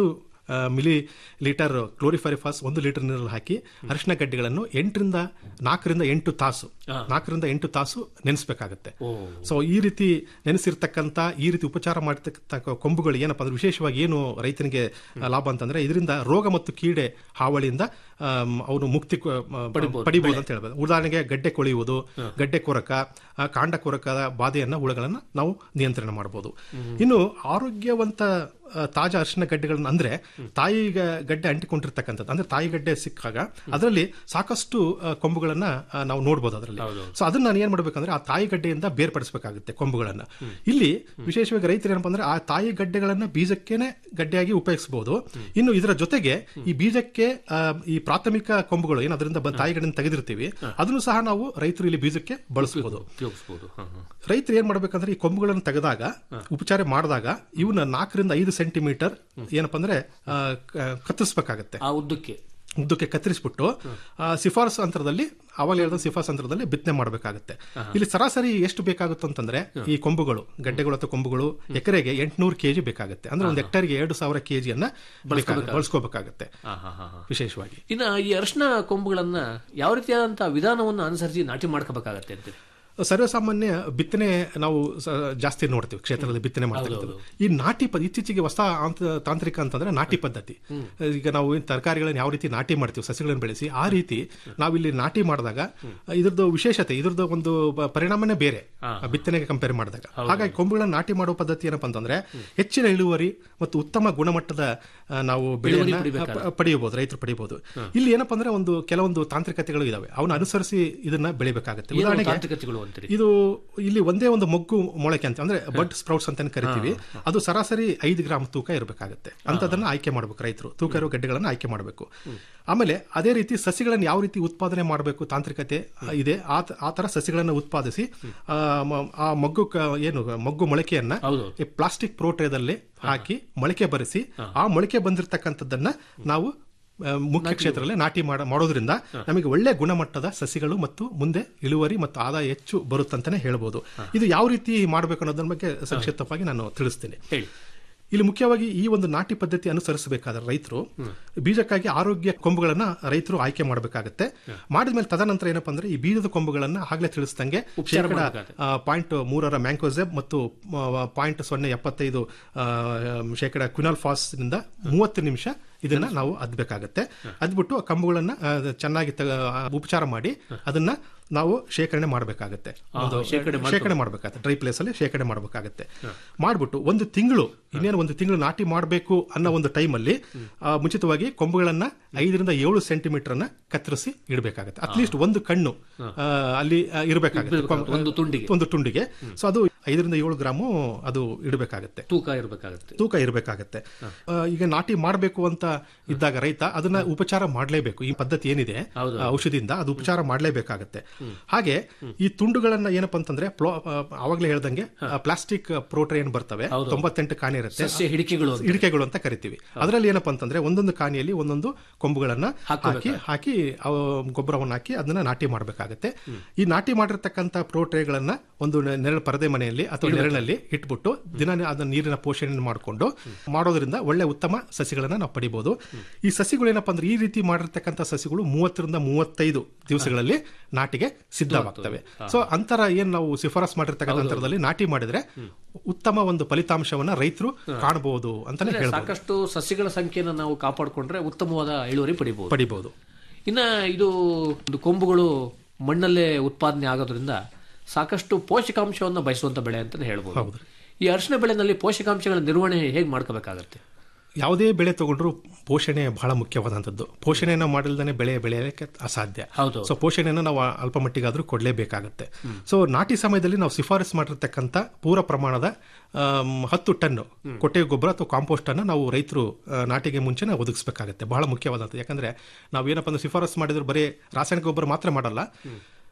ಮಿಲಿ ಲೀಟರ್ ಕ್ಲೋರಿಫರಿಫಾಸ್ ಒಂದು ಲೀಟರ್ ನೀರಲ್ಲಿ ಹಾಕಿ ಅರಿಶಿನ ಗಡ್ಡೆಗಳನ್ನು ಎಂಟರಿಂದ ನಾಲ್ಕರಿಂದ ಎಂಟು ತಾಸು ನಾಲ್ಕರಿಂದ ಎಂಟು ತಾಸು ನೆನೆಸಬೇಕಾಗತ್ತೆ ಸೊ ಈ ರೀತಿ ನೆನೆಸಿರ್ತಕ್ಕಂಥ ಈ ರೀತಿ ಉಪಚಾರ ಮಾಡಿರ್ತಕ್ಕಂಥ ಕೊಂಬುಗಳು ಏನಪ್ಪ ಅಂದ್ರೆ ವಿಶೇಷವಾಗಿ ಏನು ರೈತನಿಗೆ ಲಾಭ ಅಂತಂದ್ರೆ ಇದರಿಂದ ರೋಗ ಮತ್ತು ಕೀಡೆ ಹಾವಳಿಯಿಂದ ಆಮ್, ಅವನು ಮುಕ್ತಿ ಕೊ- ಮ- ಪಡಿಬಹುದು ಅಂತ ಹೇಳ್ಬೋದು ಉದಾಹರಣೆಗೆ ಗಡ್ಡೆ ಕೊಳೆಯುವುದು ಗಡ್ಡೆ ಕೊರಕ ಆ, ಕಾಂಡ ಕೊರಕದ ಬಾಧೆಯನ್ನ ಹುಳಗಳನ್ನ ನಾವು ನಿಯಂತ್ರಣ ಮಾಡಬಹುದು ಇನ್ನು ಆರೋಗ್ಯವಂತ ಆ, ತಾಜಾ ಅರಿಶಿನ ಗಡ್ಡೆಗಳನ್ನ ಅಂದ್ರೆ ತಾಯಿ ಗ- ಗಡ್ಡೆ ಅಂಟಿಕೊಂಡಿರ್ತಕ್ಕಂಥದ್ದು ಅಂದ್ರೆ ತಾಯಿ ಗಡ್ಡೆ ಸಿಕ್ಕಾಗ ಅದರಲ್ಲಿ ಸಾಕಷ್ಟು ಆ, ಕೊಂಬುಗಳನ್ನ ಆ, ನಾವು ನೋಡ್ಬೋದು ಅದರಲ್ಲಿ ಸೊ ಅದನ್ನ ನಾನು ಏನ್ ಮಾಡ್ಬೇಕಂದ್ರೆ ಆ ತಾಯಿ ಗಡ್ಡೆಯಿಂದ ಬೇರ್ಪಡಿಸಬೇಕಾಗುತ್ತೆ ಕೊಂಬುಗಳನ್ನ ಇಲ್ಲಿ ವಿಶೇಷವಾಗಿ ರೈತರು ಏನಪ್ಪ ಅಂದ್ರೆ ಆ ತಾಯಿ ಗಡ್ಡೆಗಳನ್ನ ಬೀಜಕ್ಕೇನೆ ಗಡ್ಡೆಯಾಗಿ ಉಪಯೋಗಿಸಬಹುದು ಇನ್ನು ಇದರ ಜೊತೆಗೆ ಈ ಬೀಜಕ್ಕೆ ಆ, ಈ ಪ್ರಾಥಮಿಕ ಕೊಂಬುಗಳು ಏನು ಅದರಿಂದ ಬಂದ ತಾಯಿ ಗಡ್ಡೆನ ತೆಗೆದಿರ್ತೀವಿ ಅದನ್ನು ಸಹ ನಾವು ರೈತರು ಇಲ್ಲಿ ಬೀಜಕ್ಕೆ ಬಳಸಬಹುದು ಉಪಯೋಗಿಸಬಹುದು ರೈತರು ಏನ್ ಮಾಡ್ಬೇಕಂದ್ರೆ ಈ ಕೊಂಬುಗಳನ್ನು ತೆಗೆದಾಗ ಉಪಚಾರ ಮಾಡಿದಾಗ ಇವನ್ನ ನಾಲ್ಕರಿಂದ ಐದು ಸೆಂಟಿಮೀಟರ್ ಏನಪ್ಪಾ ಅಂದ್ರೆ ಆ, ಕ- ಕತ್ತರಿಸ್ಬೇಕಾಗತ್ತೆ ಆ ಉದ್ದಕ್ಕೆ ಉದ್ದಕ್ಕೆ ಕತ್ತರಿಸ್ಬಿಟ್ಟು ಆ, ಶಿಫಾರಸು ಅಂತರದಲ್ಲಿ ಅವಾಗ ಹೇಳಿದ ಶಿಫಾರಸು ಅಂತರದಲ್ಲಿ ಬಿತ್ತನೆ ಮಾಡಬೇಕಾಗುತ್ತೆ ಇಲ್ಲಿ ಸರಾಸರಿ ಎಷ್ಟು ಬೇಕಾಗುತ್ತೆ ಅಂತಂದ್ರೆ ಈ ಕೊಂಬುಗಳು ಗಡ್ಡೆಗಳು ಅಥವಾ ಕೊಂಬುಗಳು ಎಕರೆಗೆ ಎಂಟುನೂರು ಕೆಜಿ ಬೇಕಾಗುತ್ತೆ ಅಂದ್ರೆ ಒಂದು ಹೆಕ್ಟೇರ್ಗೆ ಎರಡು ಸಾವಿರ ಕೆಜಿಯನ್ನ ಬಳಸ್ಕೋಬೇಕಾಗುತ್ತೆ ಹಾ ಹಾ ಹಾ ಹಾ ವಿಶೇಷವಾಗಿ ಇನ್ನ ಈ ಅರಿಶಿನ ಕೊಂಬುಗಳನ್ನ ಯಾವ ರೀತಿಯಾದಂತಹ ವಿಧಾನವನ್ನು ಅನುಸರಿಸಿ ನಾಟಿ ಮಾಡ್ಕೋಬೇಕಾಗತ್ತೆ ಅಂತೀರಿ ಸರ್ವಸಾಮಾನ್ಯ ಬಿತ್ತನೆ ನಾವು ಸ- ಜಾಸ್ತಿ ನೋಡ್ತೀವಿ ಕ್ಷೇತ್ರದಲ್ಲಿ ಬಿತ್ತನೆ ಮಾಡ್ತಾ ಇರ್ತೀವಿ ಈ ನಾಟಿ ಪದ್ಧತಿ ಇತ್ತೀಚೆಗೆ ಹೊಸ ಆಂತ- ತಾಂತ್ರಿಕ ಅಂತಂದ್ರೆ ನಾಟಿ ಪದ್ಧತಿ ಈಗ ನಾವು ಏನ್ ತರಕಾರಿಗಳನ್ನ ಯಾವ ರೀತಿ ನಾಟಿ ಮಾಡ್ತೀವಿ ಸಸಿಗಳನ್ನು ಬೆಳೆಸಿ ಆ ರೀತಿ ನಾವಿಲ್ಲಿ ನಾಟಿ ಮಾಡಿದಾಗ ಇದ್ರದ್ದು ವಿಶೇಷತೆ ಇದ್ರದ್ದು ಒಂದು ಬ- ಪರಿಣಾಮನೇ ಬೇರೆ ಆ ಬಿತ್ತನೆಗೆ ಕಂಪೇರ್ ಮಾಡಿದಾಗ ಹಾಗಾಗಿ ಕೊಂಬುಗಳನ್ನ ನಾಟಿ ಮಾಡೋ ಪದ್ಧತಿ ಏನಪ್ಪಾ ಅಂತಂದ್ರೆ ಹೆಚ್ಚಿನ ಇಳುವರಿ ಮತ್ತು ಉತ್ತಮ ಗುಣಮಟ್ಟದ ಆ, ನಾವು ಬೆಳೆಯನ್ನ ಪ- ಪಡೆಯಬಹುದು ರೈತರು ಪಡೆಯಬಹುದು ಇಲ್ಲಿ ಏನಪ್ಪಾ ಅಂದ್ರೆ ಒಂದು ಕೆಲವೊಂದು ತಾಂತ್ರಿಕತೆಗಳು ಇದಾವೆ ಅವನ್ನ ಅನುಸರಿಸಿ ಇದನ್ನ ಬೆಳಿಬೇಕಾಗುತ್ತೆ ಏನು ಉದಾಹರಣೆಗೆ ತಾಂತ್ರಿಕತೆಗಳು ಅಂತೀರಿ ಇದು ಇಲ್ಲಿ ಒಂದೇ ಒಂದು ಮೊಗ್ಗು ಮೊಳಕೆ ಅಂತ ಅಂದ್ರೆ ಬಡ್ ಸ್ಪ್ರೌಟ್ಸ್ ಅಂತ ಕರಿತೀವಿ ಅದು ಸರಾಸರಿ ಐದು ಗ್ರಾಮ್ ತೂಕ ಇರಬೇಕಾಗುತ್ತೆ ಅಂತದನ್ನ ಆಯ್ಕೆ ಮಾಡಬೇಕು ರೈತರು ತೂಕ ಇರೋ ಗಡ್ಡೆಗಳನ್ನ ಆಯ್ಕೆ ಮಾಡಬೇಕು ಆಮೇಲೆ ಅದೇ ರೀತಿ ಸಸಿಗಳನ್ನು ಯಾವ ರೀತಿ ಉತ್ಪಾದನೆ ಮಾಡಬೇಕು ತಾಂತ್ರಿಕತೆ ಇದೆ ಆ ತ- ಆ ತರ ಸಸಿಗಳನ್ನು ಉತ್ಪಾದಿಸಿ ಆ, ಮ- ಆ ಮೊಗ್ಗು ಕ- ಏನು ಮೊಗ್ಗು ಮೊಳಕೆಯನ್ನ ಹೌದು. ಈ ಪ್ಲಾಸ್ಟಿಕ್ ಪ್ರೋಟ್ರೇದಲ್ಲಿ ಹಾಕಿ ಮೊಳಕೆ ಬರೆಸಿ ಆ ಮೊಳಕೆ ಬಂದಿರತಕ್ಕಂಥದ್ದನ್ನ ನಾವು ಆ, ಮುಖ್ಯ ಕ್ಷೇತ್ರದಲ್ಲಿ ನಾಟಿ ಮಾಡ ಮಾಡೋದ್ರಿಂದ ನಮಗೆ ಒಳ್ಳೆ ಗುಣಮಟ್ಟದ ಸಸಿಗಳು ಮತ್ತು ಮುಂದೆ ಇಳುವರಿ ಮತ್ತು ಆದಾಯ ಹೆಚ್ಚು ಬರುತ್ತಂತಾನೆ ಹೇಳ್ಬೋದು ಇದು ಯಾವ ರೀತಿ ಮಾಡಬೇಕು ಅನ್ನೋದ್ರ ಬಗ್ಗೆ ಸಂಕ್ಷಿಪ್ತವಾಗಿ ನಾನು ತಿಳಿಸ್ತೀನಿ ಹೇಳಿ ಇಲ್ಲಿ ಮುಖ್ಯವಾಗಿ ಈ ಒಂದು ನಾಟಿ ಪದ್ಧತಿ ಅನುಸರಿಸಬೇಕಾದ್ರೆ ರೈತರು ಬೀಜಕ್ಕಾಗಿ ಆರೋಗ್ಯ ಕೊಂಬುಗಳನ್ನ ರೈತರು ಆಯ್ಕೆ ಮಾಡಬೇಕಾಗುತ್ತೆ ಮಾಡಿದ್ಮೇಲೆ ತದನಂತರ ಏನಪ್ಪಾ ಅಂದ್ರೆ ಈ ಬೀಜದ ಕೊಂಬುಗಳನ್ನ ಆಗ್ಲೇ ತಿಳಿಸ್ದಂಗೆ ಶೇಕಡ ಪಾಯಿಂಟ್ ಮೂರರ ಮ್ಯಾಂಕೋಸೆಬ್ ಮತ್ತು ಪಾಯಿಂಟ್ ಸೊನ್ನೆ ಎಪ್ಪತ್ತೈದು ಆ, ಶೇಕಡ ಕ್ವಿನಾಲ್ ಫಾಸ್ ನಿಂದ ಮೂವತ್ತು ನಿಮಿಷ ಇದನ್ನ ನಾವು ಅದ್ಬೇಕಾಗತ್ತೆ ಅದ್ಬಿಟ್ಟು ಆ ಕಂಬುಗಳನ್ನ ಆ, ಚೆನ್ನಾಗಿ ತ- ಆ, ಉಪಚಾರ ಮಾಡಿ ಅದನ್ನ ನಾವು ಶೇಖರಣೆ ಮಾಡಬೇಕಾಗತ್ತೆ ಒಂದು ಶೇಖರಣೆ ಮಾಡಬೇಕಾಗತ್ತೆ ಡ್ರೈ ಪ್ಲೇಸ್ ಅಲ್ಲಿ ಶೇಖರಣೆ ಮಾಡಬೇಕಾಗತ್ತೆ ಮಾಡ್ಬಿಟ್ಟು ಒಂದು ತಿಂಗಳು ಇನ್ನೇನು ಒಂದು ತಿಂಗಳು ನಾಟಿ ಮಾಡಬೇಕು ಅನ್ನೋ ಒಂದು ಟೈಮಲ್ಲಿ ಮುಂಚಿತವಾಗಿ ಕೊಂಬುಗಳನ್ನ ಐದರಿಂದ ಏಳು ಸೆಂಟಿಮೀಟರ್ ಅನ್ನ ಕತ್ತರಿಸಿ ಇಡಬೇಕಾಗತ್ತೆ ಅಟ್ಲೀಸ್ಟ್ ಒಂದು ಕಣ್ಣು ಆ, ಅಲ್ಲಿ ಆ, ಇರ್ಬೇಕಾಗತ್ತೆ ಕೊಂಬ್- ಒಂದು ತುಂಡಿಗೆ ಒಂದು ತುಂಡಿಗೆ ಸೊ ಅದು ಐದರಿಂದ ಏಳು ಗ್ರಾಮು ಅದು ಇಡಬೇಕಾಗತ್ತೆ ತೂಕ ಇರಬೇಕಾಗತ್ತೆ ತೂಕ ಇರಬೇಕಾಗತ್ತೆ ಆ, ಈಗ ನಾಟಿ ಮಾಡಬೇಕು ಅಂತ ಇದ್ದಾಗ ರೈತ ಅದನ್ನ ಉಪಚಾರ ಮಾಡಲೇಬೇಕು ಈ ಪದ್ಧತಿ ಏನಿದೆ ಆ, ಔಷಧಿಯಿಂದ ಅದು ಉಪಚಾರ ಮಾಡಲೇಬೇಕಾಗತ್ತೆ ಹಾಗೆ ಈ ತುಂಡುಗಳನ್ನ ಏನಪ್ಪಾ ಅಂತಂದ್ರೆ ಪ್ಲೋ- ಆ, ಆವಾಗ್ಲೇ ಹೇಳ್ದಂಗೆ ಪ್ಲಾಸ್ಟಿಕ್ ಪ್ರೋಟ್ರೆ ಏನ್ ಬರ್ತವೆ ತೊಂಬತ್ತೆಂಟು ಕಾಣಿ ಇರುತ್ತೆ ಸಸ್ಯ ಹಿಡಿಕೆಗಳು ಅಂತ. ಹಿಡಿಕೆಗಳು ಅಂತ ಕರಿತೀವಿ ಅದರಲ್ಲಿ ಏನಪ್ಪಾ ಅಂತಂದ್ರೆ ಒಂದೊಂದು ಕಾಣಿಯಲ್ಲಿ ಒಂದೊಂದು ಕೊಂಬುಗಳನ್ನ ಹಾಕಿ ಹಾಕಿ ಅವು ಗೊಬ್ಬರವನ್ನು ಹಾಕಿ ಅದನ್ನ ನಾಟಿ ಮಾಡಬೇಕಾಗತ್ತೆ ಈ ನಾಟಿ ಮಾಡಿರ್ತಕ್ಕಂಥ ಪ್ರೋಟ್ರೇಗಳನ್ನ ಒಂದು ನೆ- ನೆರಳು ಪರದೆ ಮನೆಯಲ್ಲಿ ಅಥವಾ ನೆರಳಿನಲ್ಲಿ ಇಟ್ಬಿಟ್ಟು ದಿನ ಅದನ್ನ ನೀರಿನ ಪೋಷಣೆ ಮಾಡಿಕೊಂಡು ಮಾಡೋದ್ರಿಂದ ಒಳ್ಳೆ ಉತ್ತಮ ಸಸಿಗಳನ್ನ ನಾವು ಪಡಿಬಹುದು ಈ ಸಸಿಗಳು ಏನಪ್ಪಾ ಅಂದ್ರೆ ಈ ರೀತಿ ಮಾಡಿರ್ತಕ್ಕಂಥ ಸಸಿಗಳು ಮೂವತ್ತರಿಂದ ಮೂವತ್ತೈದು ದಿವಸಗಳಲ್ಲಿ ನಾಟಿಗೆ ಸಿದ್ಧವಾಗ್ತವೆ ಸೊ ಅಂತರ ಏನ್ ನಾವು ಶಿಫಾರಸ್ ಮಾಡಿರ್ತಕ್ಕಂಥ ಅಂತರದಲ್ಲಿ ನಾಟಿ ಮಾಡಿದ್ರೆ ಉತ್ತಮ ಒಂದು ಫಲಿತಾಂಶವನ್ನ ರೈತರು ಕಾಣಬಹುದು ಅಂತಾನೆ ಹೇಳ್ಬೋದು ಸಾಕಷ್ಟು ಸಸ್ಯಗಳ ಸಂಖ್ಯೆಯನ್ನು ನಾವು ಕಾಪಾಡಿಕೊಂಡ್ರೆ ಉತ್ತಮವಾದ ಇಳುವರಿ ಪಡಿಬಹುದು ಪಡಿಬಹುದು ಇನ್ನ ಇದು ಒಂದು ಕೊಂಬುಗಳು ಮಣ್ಣಲ್ಲೇ ಉತ್ಪಾದನೆ ಆಗೋದ್ರಿಂದ ಸಾಕಷ್ಟು ಪೋಷಕಾಂಶವನ್ನು ಬಯಸುವಂತ ಬೆಳೆ ಅಂತಾನೆ ಹೇಳ್ಬೋದು ಈ ಅರಿಶಿನ ಬೆಳೆನಲ್ಲಿ ಪೋಷಕಾಂಶಗಳ ನಿರ್ವಹಣೆ ಹೇಗೆ ಮಾಡ್ಕೋಬೇಕಾಗತ್ತೆ ಯಾವುದೇ ಬೆಳೆ ತಗೊಂಡ್ರು ಪೋಷಣೆ ಬಹಳ ಮುಖ್ಯವಾದಂಥದ್ದು ಪೋಷಣೆಯನ್ನು ಮಾಡಿಲ್ದೇ ಬೆಳೆ ಬೆಳೆಯಲಿಕ್ಕೆ ಅಸಾಧ್ಯ ಹೌದು. ಸೊ ಪೋಷಣೆಯನ್ನು ನಾವು ಅಲ್ಪ ಮಟ್ಟಿಗಾದ್ರೂ ಕೊಡಲೇಬೇಕಾಗುತ್ತೆ ಸೊ ನಾಟಿ ಸಮಯದಲ್ಲಿ ನಾವು ಶಿಫಾರಸ್ ಮಾಡಿರ್ತಕ್ಕಂಥ ಪೂರ ಪ್ರಮಾಣದ ಆಮ್, ಹತ್ತು ಟನ್ ಕೊಟ್ಟಿಗೆ ಗೊಬ್ಬರ ಅಥವಾ ಕಾಂಪೋಸ್ಟ್ ಅನ್ನು ನಾವು ರೈತರು ಆ, ನಾಟಿಗೆ ಮುಂಚೆ ನಾವು ಒದಗಿಸಬೇಕಾಗುತ್ತೆ ಬಹಳ ಮುಖ್ಯವಾದಂಥದ್ದು ಯಾಕಂದ್ರೆ ನಾವು ಏನಪ್ಪ ಅಂದ್ರೆ ಶಿಫಾರಸ್ ಮಾಡಿದ್ರೆ ಬರೀ ರಾಸಾಯನಿಕ ಗೊಬ್ಬರ ಮಾತ್ರ ಮಾಡಲ್ಲ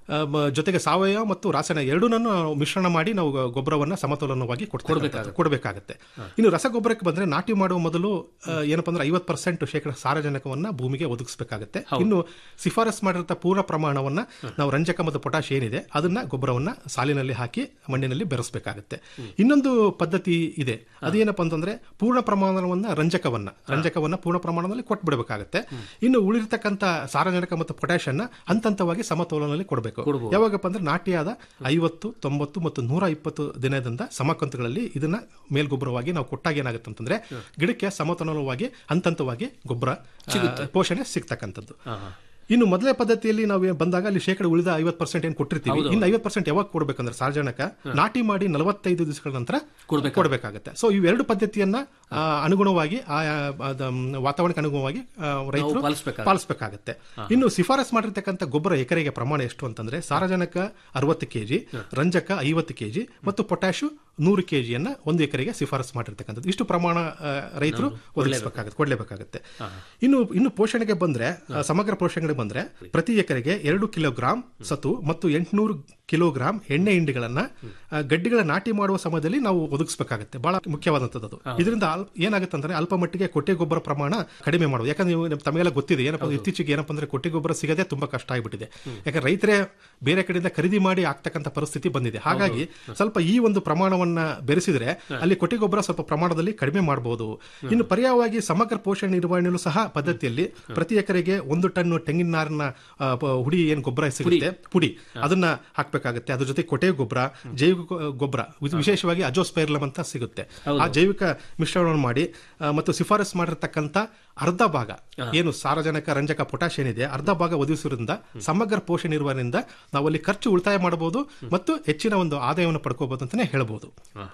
ಆ, ಮ- ಜೊತೆಗೆ ಸಾವಯವ ಮತ್ತು ರಾಸಾಯನಿಕ ಎರಡನ್ನೂ ಮಿಶ್ರಣ ಮಾಡಿ ನಾವು ಗೊಬ್ಬರವನ್ನ ಸಮತೋಲನವಾಗಿ ಕೊಡ್ತಕ್ಕಂಥದ್ದು. ಕೊಡಬೇಕಾಗುತ್ತೆ ಇನ್ನು ರಸಗೊಬ್ಬರಕ್ಕೆ ಬಂದ್ರೆ ನಾಟಿ ಮಾಡುವ ಮೊದಲು ಆ, ಏನಪ್ಪಾ ಅಂದ್ರೆ ಐವತ್ತು ಪರ್ಸೆಂಟ್ ಶೇಕಡ ಸಾರಜನಕವನ್ನ ಭೂಮಿಗೆ ಒದಗಿಸಬೇಕಾಗುತ್ತೆ ಇನ್ನು ಶಿಫಾರಸ್ ಮಾಡಿರೋ ಪೂರ್ಣ ಪ್ರಮಾಣವನ್ನ ನಾವು ರಂಜಕ ಮತ್ತು ಪೊಟಾಶ್ ಏನಿದೆ ಅದನ್ನ ಗೊಬ್ಬರವನ್ನ ಸಾಲಿನಲ್ಲಿ ಹಾಕಿ ಮಣ್ಣಿನಲ್ಲಿ ಬೆರೆಸಬೇಕಾಗುತ್ತೆ ಇನ್ನೊಂದು ಪದ್ಧತಿ ಇದೆ ಅದೇನಪ್ಪ ಅಂತಂದ್ರೆ ಪೂರ್ಣ ಪ್ರಮಾಣವನ್ನ ರಂಜಕವನ್ನ ರಂಜಕವನ್ನ ಪೂರ್ಣ ಪ್ರಮಾಣದಲ್ಲಿ ಕೊಟ್ಬಿಡಬೇಕಾಗುತ್ತೆ ಇನ್ನು ಉಳಿರ್ತಕ್ಕಂಥ ಸಾರಜನಕ ಮತ್ತು ಪೊಟ್ಯಾಶ್ ಅನ್ನ ಹಂತ ಹಂತವಾಗಿ ಸಮತೋಲನದಲ್ಲಿ ಕೊಡಬೇಕು ಯಾವಾಗಪ್ಪ ಅಂದ್ರೆ ನಾಟಿಯಾದ ಐವತ್ತು ತೊಂಬತ್ತು ಮತ್ತು ನೂರ ಇಪ್ಪತ್ತು ದಿನದಿಂದ ಸಮಕಂತುಗಳಲ್ಲಿ ಇದನ್ನ ಮೇಲ್ಗೊಬ್ಬರವಾಗಿ ನಾವು ಕೊಟ್ಟಾಗ ಏನಾಗುತ್ತೆ ಅಂತಂದ್ರೆ ಗಿಡಕ್ಕೆ ಸಮತೋಲನವಾಗಿ ಹಂತ ಹಂತವಾಗಿ ಗೊಬ್ಬರ ಆ, ಪೋಷಣೆ ಸಿಗ್ತಕ್ಕಂಥದ್ದು ಇನ್ನು ಮೊದಲೇ ಪದ್ಧತಿಯಲ್ಲಿ ನಾವು ಏನ್ ಬಂದಾಗ ಅಲ್ಲಿ ಶೇಕಡ ಉಳಿದ ಐವತ್ತು ಪರ್ಸೆಂಟ್ ಏನು ಕೊಟ್ಟಿರ್ತೀವಿ ಇನ್ನು ಐವತ್ತು ಪರ್ಸೆಂಟ್ ಯಾವಾಗ ಕೊಡ್ಬೇಕಂದ್ರೆ ಸಾರ್ವಜನಿಕ ನಾಟಿ ಮಾಡಿ ನಲವತ್ತೈದು ದಿವಸಗಳ ನಂತರ ಕೊಡಬೇಕಾಗುತ್ತೆ ಸೊ ಇವೆರಡು ಪದ್ಧತಿಯನ್ನ ಆ, ಅನುಗುಣವಾಗಿ ಆ ಅದ, ಮ್, ವಾತಾವರಣಕ್ಕೆ ಅನುಗುಣವಾಗಿ ಆ, ರೈತರು ಪಾಲಿಸ್ಬೇಕಾಗುತ್ತೆ. ಪಾಲಿಸಬೇಕಾಗುತ್ತೆ ಇನ್ನು ಶಿಫಾರಸ್ ಮಾಡಿರ್ತಕ್ಕಂಥ ಗೊಬ್ಬರ ಎಕರೆಗೆ ಪ್ರಮಾಣ ಎಷ್ಟು ಅಂತಂದ್ರೆ ಸಾರಜನಕ ಅರವತ್ತು ಕೆಜಿ ರಂಜಕ ಐವತ್ತು ಕೆಜಿ ಮತ್ತು ಪೊಟ್ಯಾಶು ನೂರು ಕೆಜಿಯನ್ನ ಒಂದು ಎಕರೆಗೆ ಶಿಫಾರಸ್ ಮಾಡಿರ್ತಕ್ಕಂಥದ್ದು ಇಷ್ಟು ಪ್ರಮಾಣ ಆ, ರೈತರು ಒದಗಿಸಬೇಕಾಗುತ್ತೆ ಕೊಡಲೇಬೇಕಾಗುತ್ತೆ ಇನ್ನು ಇನ್ನು ಪೋಷಣೆಗೆ ಬಂದ್ರೆ ಆ, ಸಮಗ್ರ ಪೋಷಣೆಗೆ ಬಂದ್ರೆ ಪ್ರತಿ ಎಕರೆಗೆ ಎರಡು ಕಿಲೋಗ್ರಾಂ ಸತು ಮತ್ತು ಎಂಟುನೂರು ಕಿಲೋಗ್ರಾಂ ಎಣ್ಣೆ ಹಿಂಡಿಗಳನ್ನ ಆ, ಗಡ್ಡಿಗಳ ನಾಟಿ ಮಾಡುವ ಸಮಯದಲ್ಲಿ ನಾವು ಒದಗಿಸಬೇಕಾಗುತ್ತೆ ಬಹಳ ಮುಖ್ಯವಾದಂತದ್ದು ಇದರಿಂದ ಅಲ್- ಏನಾಗುತ್ತೆ ಅಂದ್ರೆ ಅಲ್ಪ ಮಟ್ಟಿಗೆ ಕೊಟ್ಟೆ ಗೊಬ್ಬರ ಪ್ರಮಾಣ ಕಡಿಮೆ ಮಾಡೋದು ಯಾಕಂದ್ರೆ ನೀವು ನಿಮ್- ತಮಗೆಲ್ಲ ಗೊತ್ತಿದೆ ಏನಪ್ಪ ಅಂದ್ರೆ ಇತ್ತೀಚೆಗೆ ಏನಪ್ಪ ಅಂದ್ರೆ ಕೊಟ್ಟೆ ಗೊಬ್ಬರ ಸಿಗದೆ ತುಂಬಾ ಕಷ್ಟ ಆಗಿಬಿಟ್ಟಿದೆ ಯಾಕಂದ್ರೆ ರೈತರೇ ಬೇರೆ ಕಡೆಯಿಂದ ಖರೀದಿ ಮಾಡಿ ಆಗ್ತಕ್ಕಂಥ ಪರಿಸ್ಥಿತಿ ಬಂದಿದೆ ಹಾಗಾಗಿ ಸ್ವಲ್ಪ ಈ ಒಂದು ಪ್ರಮಾಣವನ್ನ ಬೆರೆಸಿದ್ರೆ ಅಲ್ಲಿ ಕೊಟ್ಟೆ ಗೊಬ್ಬರ ಸ್ವಲ್ಪ ಪ್ರಮಾಣದಲ್ಲಿ ಕಡಿಮೆ ಮಾಡಬಹುದು ಇನ್ನು ಪರ್ಯಾಯವಾಗಿ ಸಮಗ್ರ ಪೋಷಣೆ ನಿರ್ವಹಣೆಯಲ್ಲೂ ಸಹ ಪದ್ಧತಿಯಲ್ಲಿ ಪ್ರತಿ ಎಕರೆಗೆ ಒಂದು ಟನ್ ತೆಂಗಿನ ನಾರಿನ ಆ, ಪ- ಹುಡಿ ಏನ್ ಗೊಬ್ಬರ ಸಿಗುತ್ತೆ ಪುಡಿ ಅದನ್ನ ಹಾಕ್ಬೇಕಾಗುತ್ತೆ ಅದ್ರ ಜೊತೆ ಕೊಟ್ಟೆ ಗೊಬ್ಬರ ಜೈವಿಕ ಗೊ- ಗೊಬ್ಬರ ಇದು ವಿಶೇಷವಾಗಿ ಅಜೋಸ್ಪೈರ್ಲಮ್ ಅಂತ ಸಿಗುತ್ತೆ ಆ ಜೈವಿಕ ಮಿಶ್ರಣವನ್ನು ಮಾಡಿ ಆ, ಮತ್ತು ಶಿಫಾರಸ್ ಮಾಡಿರ್ತಕ್ಕಂಥ ಅರ್ಧ ಭಾಗ ಏನು ಸಾರಜನಕ ರಂಜಕ ಪೊಟ್ಯಾಶ್ ಏನಿದೆ ಅರ್ಧ ಭಾಗ ಒದಗಿಸುವುದರಿಂದ ಸಮಗ್ರ ಪೋಷಣೆ ನಿರ್ವಹಣೆಯಿಂದ ನಾವಲ್ಲಿ ಖರ್ಚು ಉಳಿತಾಯ ಮಾಡಬಹುದು ಮತ್ತು ಹೆಚ್ಚಿನ ಒಂದು ಆದಾಯವನ್ನು ಪಡ್ಕೋಬಹುದು ಅಂತಾನೆ ಹೇಳ್ಬೋದು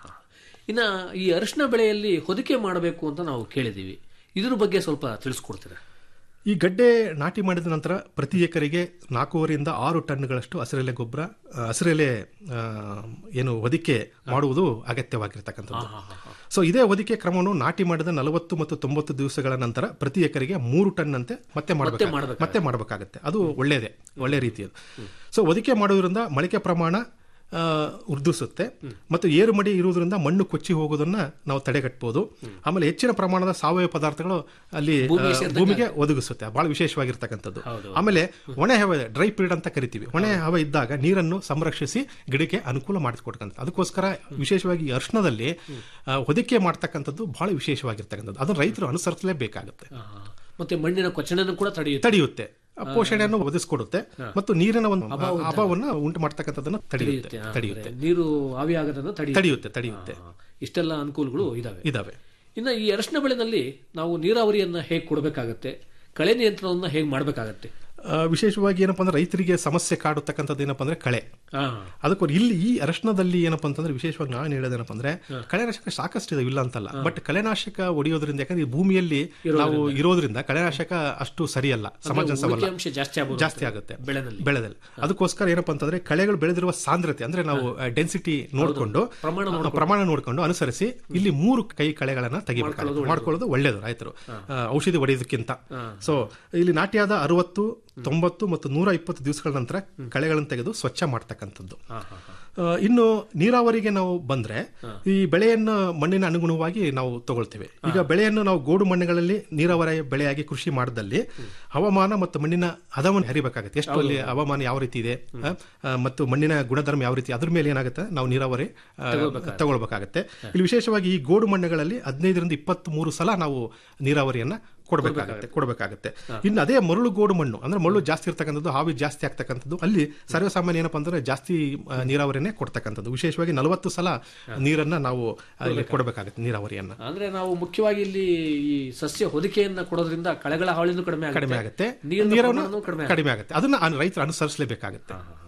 ಇನ್ನ ಈ ಅರಿಶಿನ ಬೆಳೆಯಲ್ಲಿ ಹೊದಿಕೆ ಮಾಡಬೇಕು ಅಂತ ನಾವು ಕೇಳಿದೀವಿ ಇದ್ರ ಬಗ್ಗೆ ಸ್ವಲ್ಪ ತಿಳಿಸ್ಕೊಡ್ತೀರಾ ಈ ಗಡ್ಡೆ ನಾಟಿ ಮಾಡಿದ ನಂತರ ಪ್ರತಿ ಎಕರೆಗೆ ನಾಲ್ಕೂವರೆಯಿಂದ ಆರು ಟನ್ಗಳಷ್ಟು ಹಸಿರೆಲೆ ಗೊಬ್ಬರ ಆ, ಹಸಿರೆಲೆ ಆ, ಏನು ಹೊದಿಕೆ ಮಾಡುವುದು ಅಗತ್ಯವಾಗಿರ್ತಕ್ಕಂಥದ್ದು ಸೊ ಇದೇ ಹೊದಿಕೆ ಕ್ರಮವನ್ನು ನಾಟಿ ಮಾಡಿದ ನಲವತ್ತು ಮತ್ತು ತೊಂಬತ್ತು ದಿವಸಗಳ ನಂತರ ಪ್ರತಿ ಎಕರೆಗೆ ಮೂರು ಟನ್ ಅಂತೆ ಮತ್ತೆ ಮಾಡಬೇಕು ಮತ್ತೆ ಮಾಡಬೇಕಾಗುತ್ತೆ ಅದು ಒಳ್ಳೆಯದೇ ಒಳ್ಳೆ ರೀತಿಯದು ಸೊ ಹೊದಿಕೆ ಮಾಡೋದ್ರಿಂದ ಮೊಳಕೆ ಪ್ರಮಾಣ ಆ, ವೃದ್ಧಿಸುತ್ತೆ ಮತ್ತು ಏರು ಮಡಿ ಇರುವುದರಿಂದ ಮಣ್ಣು ಕೊಚ್ಚಿ ಹೋಗೋದನ್ನ ನಾವು ತಡೆಗಟ್ಟಬಹುದು ಆಮೇಲೆ ಹೆಚ್ಚಿನ ಪ್ರಮಾಣದ ಸಾವಯವ ಪದಾರ್ಥಗಳು ಅಲ್ಲಿ ಆ, ಭೂಮಿಗೆ ಒದಗಿಸುತ್ತೆ ಬಹಳ ವಿಶೇಷವಾಗಿರ್ತಕ್ಕಂಥದ್ದು ಆಮೇಲೆ ಒಣ ಹವೆ ಡ್ರೈ ಪೀರಿಯಡ್ ಅಂತ ಕರಿತೀವಿ ಒಣ ಹವೆ ಇದ್ದಾಗ ನೀರನ್ನು ಸಂರಕ್ಷಿಸಿ ಗಿಡಕ್ಕೆ ಅನುಕೂಲ ಮಾಡಿಕೊಡ್ತಕ್ಕಂಥ ಅದಕ್ಕೋಸ್ಕರ ವಿಶೇಷವಾಗಿ ಈ ಅರ್ಶನದಲ್ಲಿ ಆ, ಹೊದಿಕೆ ಮಾಡ್ತಕ್ಕಂಥದ್ದು ಬಹಳ ವಿಶೇಷವಾಗಿರ್ತಕ್ಕಂಥದ್ದು ಅದನ್ನು ರೈತರು ಅನುಸರಿಸಲೇಬೇಕಾಗುತ್ತೆ ಮತ್ತೆ ಮಣ್ಣಿನ ಕೊಚ್ಚಣೆಯನ್ನು ಕೂಡ ತಡೆಯುತ್ತೆ ತಡೆಯುತ್ತೆ ಆ ಪೋಷಣೆಯನ್ನು ಒದಗಿಸ್ಕೊಡುತ್ತೆ ಮತ್ತು ನೀರಿನ ಒಂದು ಅಭಾವವನ್ನು ಉಂಟು ಮಾಡ್ತಕ್ಕಂಥದ್ದನ್ನು ತಡೆಯುತ್ತೆ ಅಂದ್ರೆ ತಡೆಯುತ್ತೆ ನೀರು ಆವಿಯಾಗದನ್ನು ತಡೆಯುತ್ತೆ ತಡೆಯುತ್ತೆ ತಡೆಯುತ್ತೆ ಹಾ. ಇಷ್ಟೆಲ್ಲ ಅನುಕೂಲಗಳು ಇದಾವೆ ಇದಾವೆ ಇನ್ನು ಈ ಅರಿಶಿನ ಬೆಳೆನಲ್ಲಿ ನಾವು ನೀರಾವರಿಯನ್ನ ಹೇಗೆ ಕೊಡಬೇಕಾಗತ್ತೆ ಕಳೆ ನಿಯಂತ್ರಣವನ್ನ ಹೇಗೆ ಮಾಡಬೇಕಾಗತ್ತೆ ಆ, ವಿಶೇಷವಾಗಿ ಏನಪ್ಪಾ ಅಂದ್ರೆ ರೈತರಿಗೆ ಸಮಸ್ಯೆ ಕಾಡುತ್ತಕ್ಕಂಥದ್ದು ಏನಪ್ಪಾ ಅಂದ್ರೆ ಕಳೆ ಹಾ ಅದಕ್ಕೂ ಇಲ್ಲಿ ಈ ಅರಶನದಲ್ಲಿ ಏನಪ್ಪಾ ಅಂತಂದ್ರೆ ವಿಶೇಷವಾಗಿ ನಾನು ಹೇಳೋದೇನಪ್ಪ ಅಂದ್ರೆ ಕಳೆನಾಶಕ ಸಾಕಷ್ಟು ಇದೆ ಇಲ್ಲ ಅಂತಲ್ಲ ಬಟ್ ಕಳೆನಾಶಕ ಹೊಡೆಯೋದ್ರಿಂದ ಯಾಕಂದ್ರೆ ಈ ಭೂಮಿಯಲ್ಲಿ ನಾವು ಇರೋದ್ರಿಂದ ಕಳೆನಾಶಕ ಅಷ್ಟು ಸರಿಯಲ್ಲ ಸಮಾಜ ಉಳಿಕೆ ಅಂಶ ಜಾಸ್ತಿ ಆಗ್ಬೋದು ಜಾಸ್ತಿ ಆಗುತ್ತೆ ಬೆಳೆನಲ್ಲಿ ಬೆಳೆದಲ್ಲಿ ಅದಕ್ಕೋಸ್ಕರ ಏನಪ್ಪಾ ಅಂತಂದ್ರೆ ಕಳೆಗಳು ಬೆಳೆದಿರುವ ಸಾಂದ್ರತೆ ಅಂದ್ರೆ ನಾವು ಡೆನ್ಸಿಟಿ ನೋಡಿಕೊಂಡು ಪ್ರಮಾಣ ಪ್ರಮಾಣ ನೋಡ್ಕೊಂಡು ಅನುಸರಿಸಿ ಇಲ್ಲಿ ಮೂರು ಕೈ ಕಳೆಗಳನ್ನ ತೆಗಿಬೇಕಾಗುತ್ತೆ ಮಾಡ್ಕೊಳ್ಳೋದು ಒಳ್ಳೇದು ರೈತರು ಆ, ಔಷಧಿ ಹೊಡೆಯೋದಕ್ಕಿಂತ ಸೊ ಇಲ್ಲಿ ನಾಟಿಯಾದ ಅರವತ್ತು ತೊಂಬತ್ತು ಮತ್ತು ನೂರ ಇಪ್ಪತ್ತು ದಿವಸಗಳ ನಂತರ ಕಳೆಗಳನ್ನು ತೆಗೆದು ಸ್ವಚ್ಛ ಮಾಡ್ತಕ್ಕಂಥದ್ದು ಆ, ಇನ್ನು ನೀರಾವರಿಗೆ ನಾವು ಬಂದ್ರೆ ಈ ಬೆಳೆಯನ್ನು ಮಣ್ಣಿನ ಅನುಗುಣವಾಗಿ ನಾವು ತಗೊಳ್ತೇವೆ ಈಗ ಬೆಳೆಯನ್ನು ನಾವು ಗೋಡು ಮಣ್ಣುಗಳಲ್ಲಿ ನೀರಾವರಿ ಬೆಳೆಯಾಗಿ ಕೃಷಿ ಮಾಡಿದಲ್ಲಿ ಹವಾಮಾನ ಮತ್ತು ಮಣ್ಣಿನ ಹದವನ್ನು ಹರಿಬೇಕಾಗುತ್ತೆ ಎಷ್ಟು ಅಲ್ಲಿ ಹವಾಮಾನ ಯಾವ ರೀತಿ ಇದೆ ಆ, ಆ, ಮತ್ತು ಮಣ್ಣಿನ ಗುಣಧರ್ಮ ಯಾವ ರೀತಿ ಅದ್ರ ಮೇಲೆ ಏನಾಗುತ್ತೆ ನಾವು ನೀರಾವರಿ ಆ, ತಗೊಳ್ಬೇಕಾಗತ್ತೆ ಇಲ್ಲಿ ವಿಶೇಷವಾಗಿ ಈ ಗೋಡು ಮಣ್ಣುಗಳಲ್ಲಿ ಹದಿನೈದರಿಂದ ಇಪ್ಪತ್ತ್ ಮೂರು ಸಲ ನಾವು ನೀರಾವರಿಯನ್ನ ಕೊಡಬೇಕಾಗುತ್ತೆ ಕೊಡಬೇಕಾಗುತ್ತೆ ಇನ್ನು ಅದೇ ಮರಳು ಗೋಡು ಮಣ್ಣು ಅಂದ್ರೆ ಮರಳು ಜಾಸ್ತಿ ಇರ್ತಕ್ಕಂಥದ್ದು ಹಾವಿ ಜಾಸ್ತಿ ಆಗ್ತಕ್ಕಂಥದ್ದು ಅಲ್ಲಿ ಸರ್ವಸಾಮಾನ್ಯ ಏನಪ್ಪಾ ಅಂದ್ರೆ ಜಾಸ್ತಿ ಆ, ನೀರಾವರಿನೇ ಕೊಡ್ತಕ್ಕಂಥದ್ದು ವಿಶೇಷವಾಗಿ ನಲವತ್ತು ಸಲ ನೀರನ್ನ ನಾವು ಅಲ್ಲಿ ಕೊಡಬೇಕಾಗುತ್ತೆ ನೀರಾವರಿಯನ್ನ ಅಂದ್ರೆ ನಾವು ಮುಖ್ಯವಾಗಿ ಇಲ್ಲಿ ಈ ಸಸ್ಯ ಹೊದಿಕೆಯನ್ನ ಕೊಡೋದ್ರಿಂದ ಕಳೆಗಳ ಹಾವಳಿನೂ ಕಡಿಮೆ ಕಡಿಮೆ ಆಗುತ್ತೆ ನೀರಿನ ನೀರನ್ನು ಪ್ರಮಾಣನೂ ಕಡಿಮೆ ಕಡಿಮೆ ಆಗುತ್ತೆ ಅದನ್ನ ಆ ರೈತರು ಅನುಸರಿಸಲೇಬೇಕಾಗುತ್ತೆ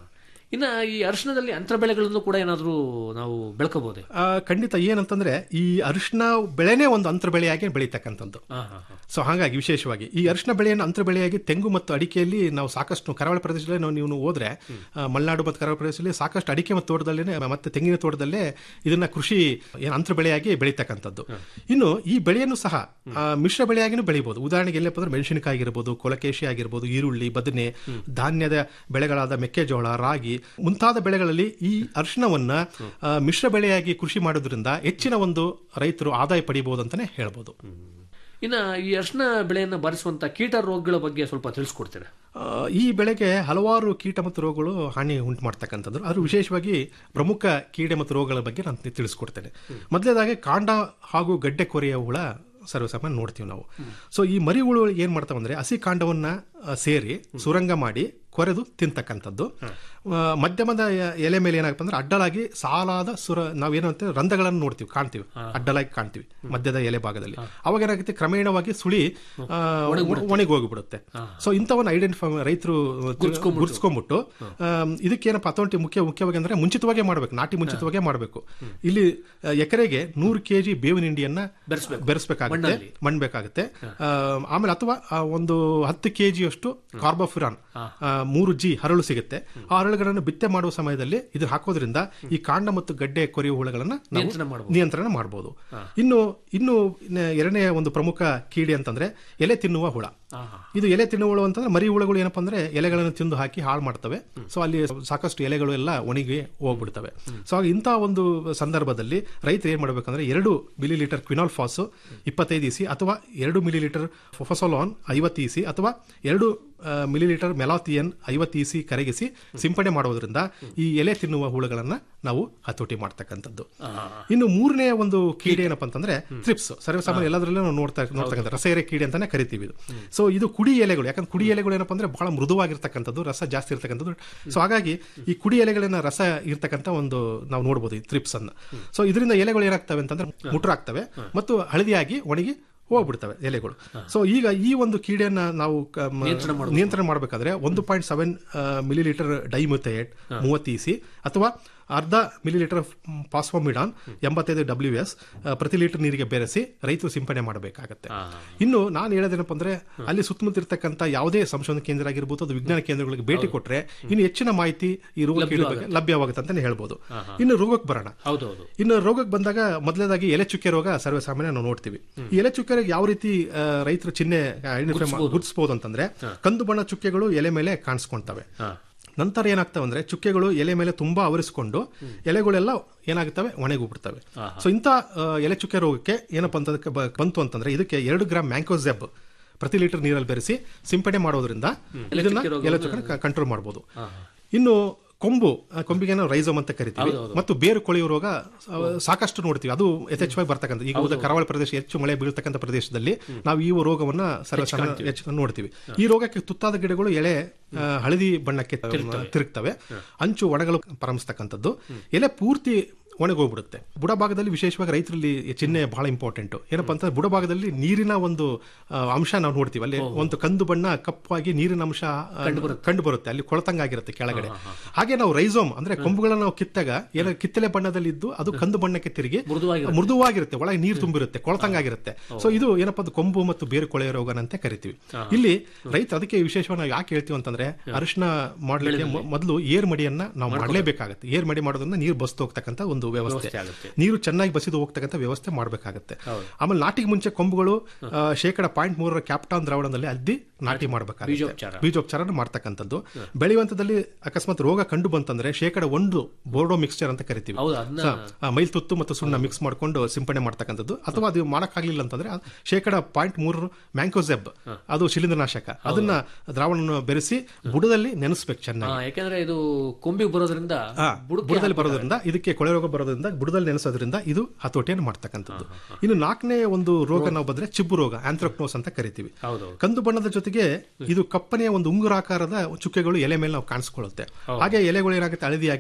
ಇನ್ನ ಈ ಅರಿಶಿಣದಲ್ಲಿ ಅಂತರ ಬೆಳೆಗಳನ್ನು ಕೂಡ ಏನಾದರೂ ನಾವು ಬೆಳ್ಕೋಬಹುದೇ ಆ, ಖಂಡಿತ ಏನಂತಂದ್ರೆ ಈ ಅರಿಶಿನ ಬೆಳೆನೇ ಒಂದು ಅಂತರ ಬೆಳೆಯಾಗಿ ಬೆಳೀತಕ್ಕಂಥದ್ದು ಸೊ ಹಾಗಾಗಿ ವಿಶೇಷವಾಗಿ ಈ ಅರಿಶಿನ ಬೆಳೆಯನ್ನು ಅಂತರ ಬೆಳೆಯಾಗಿ ತೆಂಗು ಮತ್ತು ಅಡಿಕೆಯಲ್ಲಿ ನಾವು ಸಾಕಷ್ಟು ಕರಾವಳಿ ಪ್ರದೇಶದಲ್ಲಿ ನಾವು ನೀವು ಹೋದ್ರೆ ಆ, ಮಲೆನಾಡು ಮತ್ತು ಕರಾವಳಿ ಪ್ರದೇಶದಲ್ಲಿ ಸಾಕಷ್ಟು ಅಡಿಕೆ ಮತ್ತು ತೋಟದಲ್ಲೇ ಮತ್ತೆ ತೆಂಗಿನ ತೋಟದಲ್ಲೇ ಇದನ್ನ ಕೃಷಿ ಏನು ಅಂತರ ಬೆಳೆಯಾಗಿ ಬೆಳೀತಕ್ಕಂಥದ್ದು ಇನ್ನು ಈ ಬೆಳೆಯನ್ನು ಸಹ ಆ, ಮಿಶ್ರ ಬೆಳೆಯಾಗಿನೂ ಬೆಳಿಬಹುದು ಉದಾಹರಣೆಗೆ ಎಲ್ಲಪ್ಪ ಅಂದ್ರೆ ಮೆಣಸಿನಕಾಯಿ ಆಗಿರ್ಬೋದು ಕೊಲಕೇಶಿ ಆಗಿರ್ಬೋದು ಈರುಳ್ಳಿ ಬದನೆ ಧಾನ್ಯದ ಬೆಳೆಗಳಾದ ಮೆಕ್ಕೆಜೋಳ ರಾಗಿ ಮುಂತಾದ ಬೆಳೆಗಳಲ್ಲಿ ಈ ಅರಿಶಿನವನ್ನ ಆ, ಮಿಶ್ರ ಬೆಳೆಯಾಗಿ ಕೃಷಿ ಮಾಡೋದ್ರಿಂದ ಹೆಚ್ಚಿನ ಒಂದು ರೈತರು ಆದಾಯ ಪಡಿಬಹುದು ಅಂತಾನೆ ಹೇಳ್ಬೋದು ಇನ್ನ ಈ ಅರಿಶಿಣ ಬೆಳೆಯನ್ನು ಬಾರಿಸುವಂತ ಕೀಟ ರೋಗಗಳ ಬಗ್ಗೆ ಸ್ವಲ್ಪ ತಿಳಿಸ್ಕೊಡ್ತೀರಾ ಆ, ಈ ಬೆಳೆಗೆ ಹಲವಾರು ಕೀಟ ಮತ್ತು ರೋಗಗಳು ಹಾನಿ ಉಂಟು ಮಾಡ್ತಕ್ಕಂಥದ್ದು ಅದು ವಿಶೇಷವಾಗಿ ಪ್ರಮುಖ ಕೀಡೆ ಮತ್ತು ರೋಗಗಳ ಬಗ್ಗೆ ನಾನು ತಿಳಿಸ್ಕೊಡ್ತೇನೆ ಮೊದಲೇದಾಗಿ ಕಾಂಡ ಹಾಗೂ ಗಡ್ಡೆ ಕೊರೆಯ ಹುಳ ಸರ್ವಸಾಮಾನ್ಯ ನೋಡ್ತೀವಿ ನಾವು ಸೊ ಈ ಮರಿ ಹುಳು ಏನ್ ಮಾಡ್ತಾವಂದ್ರೆ ಹಸಿ ಕಾಂಡವನ್ನ ಆ, ಸೇರಿ ಸುರಂಗ ಮಾಡಿ ಕೊರೆದು ತಿಂತಕ್ಕಂಥದ್ದು ಆ, ಮಧ್ಯಮದ ಎ- ಎಲೆ ಮೇಲೆ ಏನಾಗಪ್ಪ ಅಂದ್ರೆ ಅಡ್ಡಲಾಗಿ ಸಾಲಾದ ಸುರ ನಾವೇನು ಅಂತ ರಂಧ್ರಗಳನ್ನು ನೋಡ್ತೀವಿ ಕಾಣ್ತೀವಿ ಅಡ್ಡಲಾಗಿ ಕಾಣ್ತೀವಿ ಮಧ್ಯದ ಎಲೆ ಭಾಗದಲ್ಲಿ ಅವಾಗ ಏನಾಗುತ್ತೆ ಕ್ರಮೇಣವಾಗಿ ಸುಳಿ ಆ, ಒಣಗಿ ಹೋಗಿಬಿಡುತ್ತೆ ಸೊ ಇಂಥವನ್ನ ಐಡೆಂಟಿಫೈ ರೈತರು ಗುರ್ಸ್ಕೊಂಡ್ಬಿಟ್ಟು ಇದಕ್ಕೇನಪ್ಪ ಅಥೋಟಿ ಮುಖ್ಯ ಮುಖ್ಯವಾಗಿ ಅಂದ್ರೆ ಮುಂಚಿತವಾಗೇ ಮಾಡ್ಬೇಕು ನಾಟಿ ಮುಂಚಿತವಾಗೇ ಮಾಡಬೇಕು ಇಲ್ಲಿ ಆ, ಎಕರೆಗೆ ನೂರು ಕೆಜಿ ಬೇವಿನ ಹಿಂಡಿಯನ್ನ ಬೆರೆಸ್ಬೇಕಾಗುತ್ತೆ ಮಣ್ಬೇಕಾಗುತ್ತೆ ಆ, ಆಮೇಲೆ ಅಥವಾ ಆ, ಒಂದು ಹತ್ತು ಕೆಜಿಯಷ್ಟು ಕಾರ್ಬೋಫಿರಾನ್ ಆ, ಮೂರು ಜಿ ಹರಳು ಸಿಗುತ್ತೆ ಆ ಹರಳುಗಳನ್ನು ಬಿತ್ತೆ ಮಾಡುವ ಸಮಯದಲ್ಲಿ ಇದು ಹಾಕೋದ್ರಿಂದ ಈ ಕಾಂಡ ಮತ್ತು ಗಡ್ಡೆ ಕೊರೆಯುವ ಹುಳುಗಳನ್ನ ನಾವು ನಿಯಂತ್ರಣ ಮಾಡ್ಬೋದು. ನಿಯಂತ್ರಣ ಮಾಡಬಹುದು ಇನ್ನು ಇನ್ನು ನ- ಎರಡನೇ ಒಂದು ಪ್ರಮುಖ ಕೀಡೆ ಅಂತಂದ್ರೆ ಎಲೆ ತಿನ್ನುವ ಹುಳ ಇದು ಎಲೆ ತಿನ್ನುವ ಹುಳು ಅಂತಂದ್ರೆ ಮರಿ ಹುಳುಗಳು ಏನಪ್ಪಾ ಅಂದ್ರೆ ಎಲೆಗಳನ್ನು ತಿಂದು ಹಾಕಿ ಹಾಳು ಮಾಡ್ತವೆ ಸೊ ಅಲ್ಲಿ ಸಾಕಷ್ಟು ಎಲೆಗಳು ಎಲ್ಲ ಒಣಗಿ ಹೋಗ್ಬಿಡ್ತವೆ ಸೊ ಹಾಗೆ ಇಂಥ ಒಂದು ಸಂದರ್ಭದಲ್ಲಿ ರೈತರು ಏನ್ ಮಾಡ್ಬೇಕಂದ್ರೆ ಎರಡು ಮಿಲಿ ಲೀಟರ್ ಕ್ವಿನಾಲ್ ಫಾಸ್ ಇಪ್ಪತ್ತೈದು ಇಸಿ ಅಥವಾ ಎರಡು ಮಿಲಿ ಲೀಟರ್ ಫೊಫಸೋಲಾನ್ ಐವತ್ತು ಇಸಿ ಅಥವಾ ಎರಡು ಮಿಲಿ ಲೀಟರ್ ಮೆಲಾಥಿಯನ್ ಐವತ್ತು ಇಸಿ ಕರಗಿಸಿ ಸಿಂಪಡಣೆ ಮಾಡೋದ್ರಿಂದ ಈ ಎಲೆ ತಿನ್ನುವ ಹುಳುಗಳನ್ನ ನಾವು ಹತೋಟಿ ಮಾಡ್ತಕ್ಕಂಥದ್ದು ಇನ್ನು ಮೂರನೇ ಒಂದು ಕೀಡೆ ಏನಪ್ಪಾ ಅಂತಂದ್ರೆ ತ್ರಿಪ್ಸ್ ಸರ್ವಸಾಮಾನ್ಯ ಎಲ್ಲದರಲ್ಲೂ ನಾವು ನೋಡ್ತಾ ನೋಡ್ತಕ್ಕಂಥ ರಸೇರೆ ಕೀಡೆ ಅಂತಾನೆ ಕರಿತೀವಿ ಇದು ಸೊ ಇದು ಕುಡಿ ಎಲೆಗಳು ಯಾಕಂದ್ರೆ ಕುಡಿ ಎಲೆಗಳು ಏನಪ್ಪಾ ಅಂದ್ರೆ ಬಹಳ ಮೃದುವಾಗಿರ್ತಕ್ಕಂಥದ್ದು ರಸ ಜಾಸ್ತಿ ಇರ್ತಕ್ಕಂಥದ್ದು ಸೊ ಹಾಗಾಗಿ ಈ ಕುಡಿ ಎಲೆಗಳಿನ ರಸ ಇರ್ತಕ್ಕಂಥ ಒಂದು ನಾವು ನೋಡ್ಬೋದು ಈ ತ್ರಿಪ್ಸ್ ಅನ್ನ ಸೊ ಇದರಿಂದ ಎಲೆಗಳು ಏನಾಗ್ತವೆ ಅಂತಂದ್ರೆ ಮುಟ್ರಾಗ್ತವೆ ಮತ್ತು ಹಳದಿಯಾಗಿ ಒಣಗಿ ಹೋಗ್ಬಿಡ್ತವೆ ಎಲೆಗಳು ಸೊ ಈಗ ಈ ಒಂದು ಕೀಡೆಯನ್ನ ನಾವು ಕ- ಮ- ನಿಯಂತ್ರಣ ಮಾಡಬೇಕಾದ್ರೆ ಒಂದು point seven millilitre dimethoate ಮೂವತ್ತು ಇಸಿ ಅಥವಾ ಅರ್ಧ ಮಿಲಿ ಲೀಟರ್ ಪಾಸ್ಫೋಮಿಡಾನ್ ಎಂಬತ್ತೈದು ಡಬ್ಲ್ಯೂ ಎಸ್ ಪ್ರತಿ ಲೀಟರ್ ನೀರಿಗೆ ಬೆರೆಸಿ ರೈತರು ಸಿಂಪಡಣೆ ಮಾಡಬೇಕಾಗತ್ತೆ ಇನ್ನು ನಾನು ಹೇಳೋದೇನಪ್ಪ ಅಂದ್ರೆ ಅಲ್ಲಿ ಸುತ್ತಮುತ್ತ ಇರ್ತಕ್ಕಂಥ ಯಾವುದೇ ಸಂಶೋಧನಾ ಕೇಂದ್ರ ಆಗಿರ್ಬೋದು ಅದು ವಿಜ್ಞಾನ ಕೇಂದ್ರಗಳಿಗೆ ಭೇಟಿ ಕೊಟ್ರೆ ಇನ್ನು ಹೆಚ್ಚಿನ ಮಾಹಿತಿ ಈ ರೋಗ ಕೀಡೆ ಬಗ್ಗೆ ಲಭ್ಯವಾಗುತ್ತೆ ಅಂತಾನೆ ಹೇಳ್ಬೋದು ಇನ್ನು ರೋಗಕ್ಕೆ ಬರೋಣ ಹೌದೌದು ಇನ್ನು ರೋಗಕ್ಕೆ ಬಂದಾಗ ಮೊದಲನೇದಾಗಿ ಎಲೆ ಚುಕ್ಕೆ ರೋಗ ಸರ್ವೇಸಾಮಾನ್ಯ ನಾವು ನೋಡ್ತೀವಿ ಈ ಎಲೆ ಚುಕ್ಕೆ ರೋಗ ಯಾವ ರೀತಿ ಆ, ರೈತರು ಚಿಹ್ನೆ ಐಡೆಂಟಿಫೈ ಗುರುತಿಸಬಹುದು ಅಂತಂದ್ರೆ ಕಂದು ಬಣ್ಣ ಚುಕ್ಕೆಗಳು ಎಲೆ ಮೇಲೆ ಕಾಣಿಸ್ಕೊಳ್ತವೆ ನಂತರ ಏನಾಗ್ತವೆ ಅಂದ್ರೆ ಚುಕ್ಕೆಗಳು ಎಲೆ ಮೇಲೆ ತುಂಬಾ ಆವರಿಸಿಕೊಂಡು ಎಲೆಗಳೆಲ್ಲ ಏನಾಗುತ್ತವೆ ಒಣಗೋಗ್ಬಿಡ್ತವೆ ಸೊ ಇಂಥ ಆ, ಎಲೆ ಚುಕ್ಕೆ ರೋಗಕ್ಕೆ ಏನಪ್ಪ ಅಂತ ಬ- ಬಂತು ಅಂತಂದ್ರೆ ಇದಕ್ಕೆ ಎರಡು ಗ್ರಾಮ್ ಮ್ಯಾಂಕೋಸೆಬ್ ಪ್ರತಿ ಲೀಟರ್ ನೀರಲ್ಲಿ ಬೆರೆಸಿ ಸಿಂಪಡಣೆ ಮಾಡೋದ್ರಿಂದ ಇದನ್ನ ಎಲೆ ಚುಕ್ಕೆ ಕಂಟ್ರೋಲ್ ಮಾಡಬಹುದು ಇನ್ನು ಕೊಂಬು ಆ, ಕೊಂಬಿಗೆ ನಾವು ರೈಸೋಮ್ ಅಂತ ಕರಿತೀವಿ ಮತ್ತು ಬೇರು ಕೊಳೆಯುವ ರೋಗ ಆ, ಸಾಕಷ್ಟು ನೋಡ್ತೀವಿ ಅದು ಯಥೇಚ್ಛವಾಗಿ ಬರ್ತಕ್ಕಂಥ ಈಗ ಉದ ಕರಾವಳಿ ಪ್ರದೇಶ ಹೆಚ್ಚು ಮಳೆ ಬೀಳ್ತಕ್ಕಂಥ ಪ್ರದೇಶದಲ್ಲಿ ನಾವು ಈ ರೋಗವನ್ನ ಸರ್ವಸಾಮಾನ್ಯ ಹೆಚ್ಚು ನೋಡ್ತೀವಿ ಈ ರೋಗಕ್ಕೆ ತುತ್ತಾದ ಗಿಡಗಳು ಎಲೆ ಆ, ಹಳದಿ ಬಣ್ಣಕ್ಕೆ ತಿರುಗ್ತವೆ ಅಂಚು ಒಣಗಲು ಪ್ರಾರಂಭಿಸ್ತಕ್ಕಂಥದ್ದು ಎಲೆ ಪೂರ್ತಿ ಒಣಗೋಗ್ಬಿಡುತ್ತೆ ಬುಡಭಾಗದಲ್ಲಿ ವಿಶೇಷವಾಗಿ ರೈತರಲ್ಲಿ ಚಿಹ್ನೆ ಬಹಳ ಇಂಪಾರ್ಟೆಂಟ್ ಏನಪ್ಪಾ ಅಂತಂದ್ರೆ ಬುಡಭಾಗದಲ್ಲಿ ನೀರಿನ ಒಂದು ಆ, ಅಂಶ ನಾವು ನೋಡ್ತೀವಿ ಅಲ್ಲಿ ಒಂದು ಕಂದು ಬಣ್ಣ ಕಪ್ಪಾಗಿ ನೀರಿನ ಅಂಶ ಆ, ಕಂಡು ಬರುತ್ತೆ ಅಲ್ಲಿ ಕೊಳತಂಗಾಗಿರುತ್ತೆ ಕೆಳಗಡೆ ಹಾಗೆ ನಾವು ರೈಸೋಮ್ ಅಂದ್ರೆ ಕೊಂಬುಗಳನ್ನ ನಾವು ಕಿತ್ತಾಗ ಏನ ಕಿತ್ತಲೆ ಬಣ್ಣದಲ್ಲಿ ಇದ್ದು ಅದು ಕಂದು ಬಣ್ಣಕ್ಕೆ ತಿರುಗಿ ಮೃದುವಾಗಿರುತ್ತೆ. ಮೃದುವಾಗಿರುತ್ತೆ ಒಳಗೆ ನೀರು ತುಂಬಿರುತ್ತೆ ಕೊಳತಂಗಾಗಿರುತ್ತೆ ಸೊ ಇದು ಏನಪ್ಪಾ ಅದು ಕೊಂಬು ಮತ್ತು ಬೇರು ಕೊಳೆಯ ರೋಗನಂತೆ ಕರಿತೀವಿ ಇಲ್ಲಿ ರೈತ ಅದಕ್ಕೆ ವಿಶೇಷವಾಗಿ ನಾವು ಯಾಕೆ ಹೇಳ್ತೀವಿ ಅಂತಂದ್ರೆ ಅರಿಶಿನ ಮಾಡ್ಲಿಕ್ಕೆ ಮೊ- ಮೊದಲು ಏರ್ ಮಡಿಯನ್ನ ನಾವು ಮಾಡಲೇಬೇಕಾಗುತ್ತೆ ಏರ್ ಮಡಿ ಮಾಡೋದ್ರಿಂದ ನೀರು ಬಸ್ತು ಹೋಗ್ತಕ್ಕಂಥ ಒಂದು ವ್ಯವಸ್ಥೆ ನೀರು ಚೆನ್ನಾಗಿ ಬಸಿದು ಹೋಗ್ತಕ್ಕಂಥ ವ್ಯವಸ್ಥೆ ಮಾಡಬೇಕಾಗುತ್ತೆ ಆಮೇಲೆ ನಾಟಿಗೆ ಮುಂಚೆ ಕೊಂಬುಗಳು ಆ, ಶೇಕಡ ಪಾಯಿಂಟ್ ಮೂರರ ಕ್ಯಾಪ್ಟಾನ್ ದ್ರಾವಣದಲ್ಲಿ ಅದ್ದಿ ನಾಟಿ ಮಾಡಬೇಕಾಗುತ್ತೆ ಬೀಜೋಪಚಾರ. ಬೀಜೋಪಚಾರ ಮಾಡ್ತಕ್ಕಂಥದ್ದು ಬೆಳೆಯುವಂತದಲ್ಲಿ ಅಕಸ್ಮಾತ್ ರೋಗ ಕಂಡು ಬಂತಂದ್ರೆ ಶೇಕಡ ಒಂದು ಬೋರ್ಡೋ ಮಿಕ್ಸ್ಚರ್ ಅಂತ ಕರಿತೀವಿ ಹೌದು, ಅದನ್ನ- ಸ- ಆ, ಮೈಲ್ ತುತ್ತು ಮತ್ತು ಸುಣ್ಣ ಮಿಕ್ಸ್ ಮಾಡ್ಕೊಂಡು ಸಿಂಪಡಣೆ ಮಾಡ್ತಕ್ಕಂಥದ್ದು ಅಥವಾ ಅದು ಮಾಡಕ್ಕಾಗ್ಲಿಲ್ಲ ಅಂತಂದ್ರೆ ಆ ಶೇಕಡ ಪಾಯಿಂಟ್ ಮೂರು ಮ್ಯಾಂಕೋಸೆಬ್ ಅದು ಶಿಲೀಂಧ್ರನಾಶಕ ಅದನ್ನ ದ್ರಾವಣ ಬೆರೆಸಿ ಬುಡದಲ್ಲಿ ನೆನೆಸ್ಬೇಕು ಆ, ಚೆನ್ನಾಗಿ ಯಾಕಂದ್ರೆ ಇದು ಕೊಂಬಿಗೆ ಬರೋದ್ರಿಂದ ಆ, ಬುಡಕ್ಕೆ ಬುಡದಲ್ಲಿ ಬರೋದ್ರಿಂದ ಇದಕ್ಕೆ ಕೊಳೆ ರೋಗ ಬರೋದ್ರಿಂದ ಬುಡದಲ್ಲಿ ನೆನೆಸೋದ್ರಿಂದ ಇದು ಹತೋಟಿಯನ್ನು ಮಾಡ್ತಕ್ಕಂಥದ್ದು ಇನ್ನು ನಾಲ್ಕನೇ ಒಂದು ರೋಗ ನಾವು ಬಂದ್ರೆ ಚಿಬ್ಬು ರೋಗ ಆಂಥ್ರೋಕ್ನೋಸ್ ಅಂತ ಕರಿತೀವಿ ಹೌದೌದು ಕಂದು ಬಣ್ಣದ ಜೊತೆಗೆ ಇದು ಕಪ್ಪನೆಯ ಒಂದು ಉಂಗುರಾಕಾರದ ಚುಕ್ಕೆಗಳು ಎಲೆ ಮೇಲೆ ನಾವು ಕಾಣಿಸ್ಕೊಳ್ಳುತ್ತೆ ಹಾಗೆ ಎಲೆಗಳು ಏನಾಗುತ್ತೆ ಹಳದಿಯಾಗಿ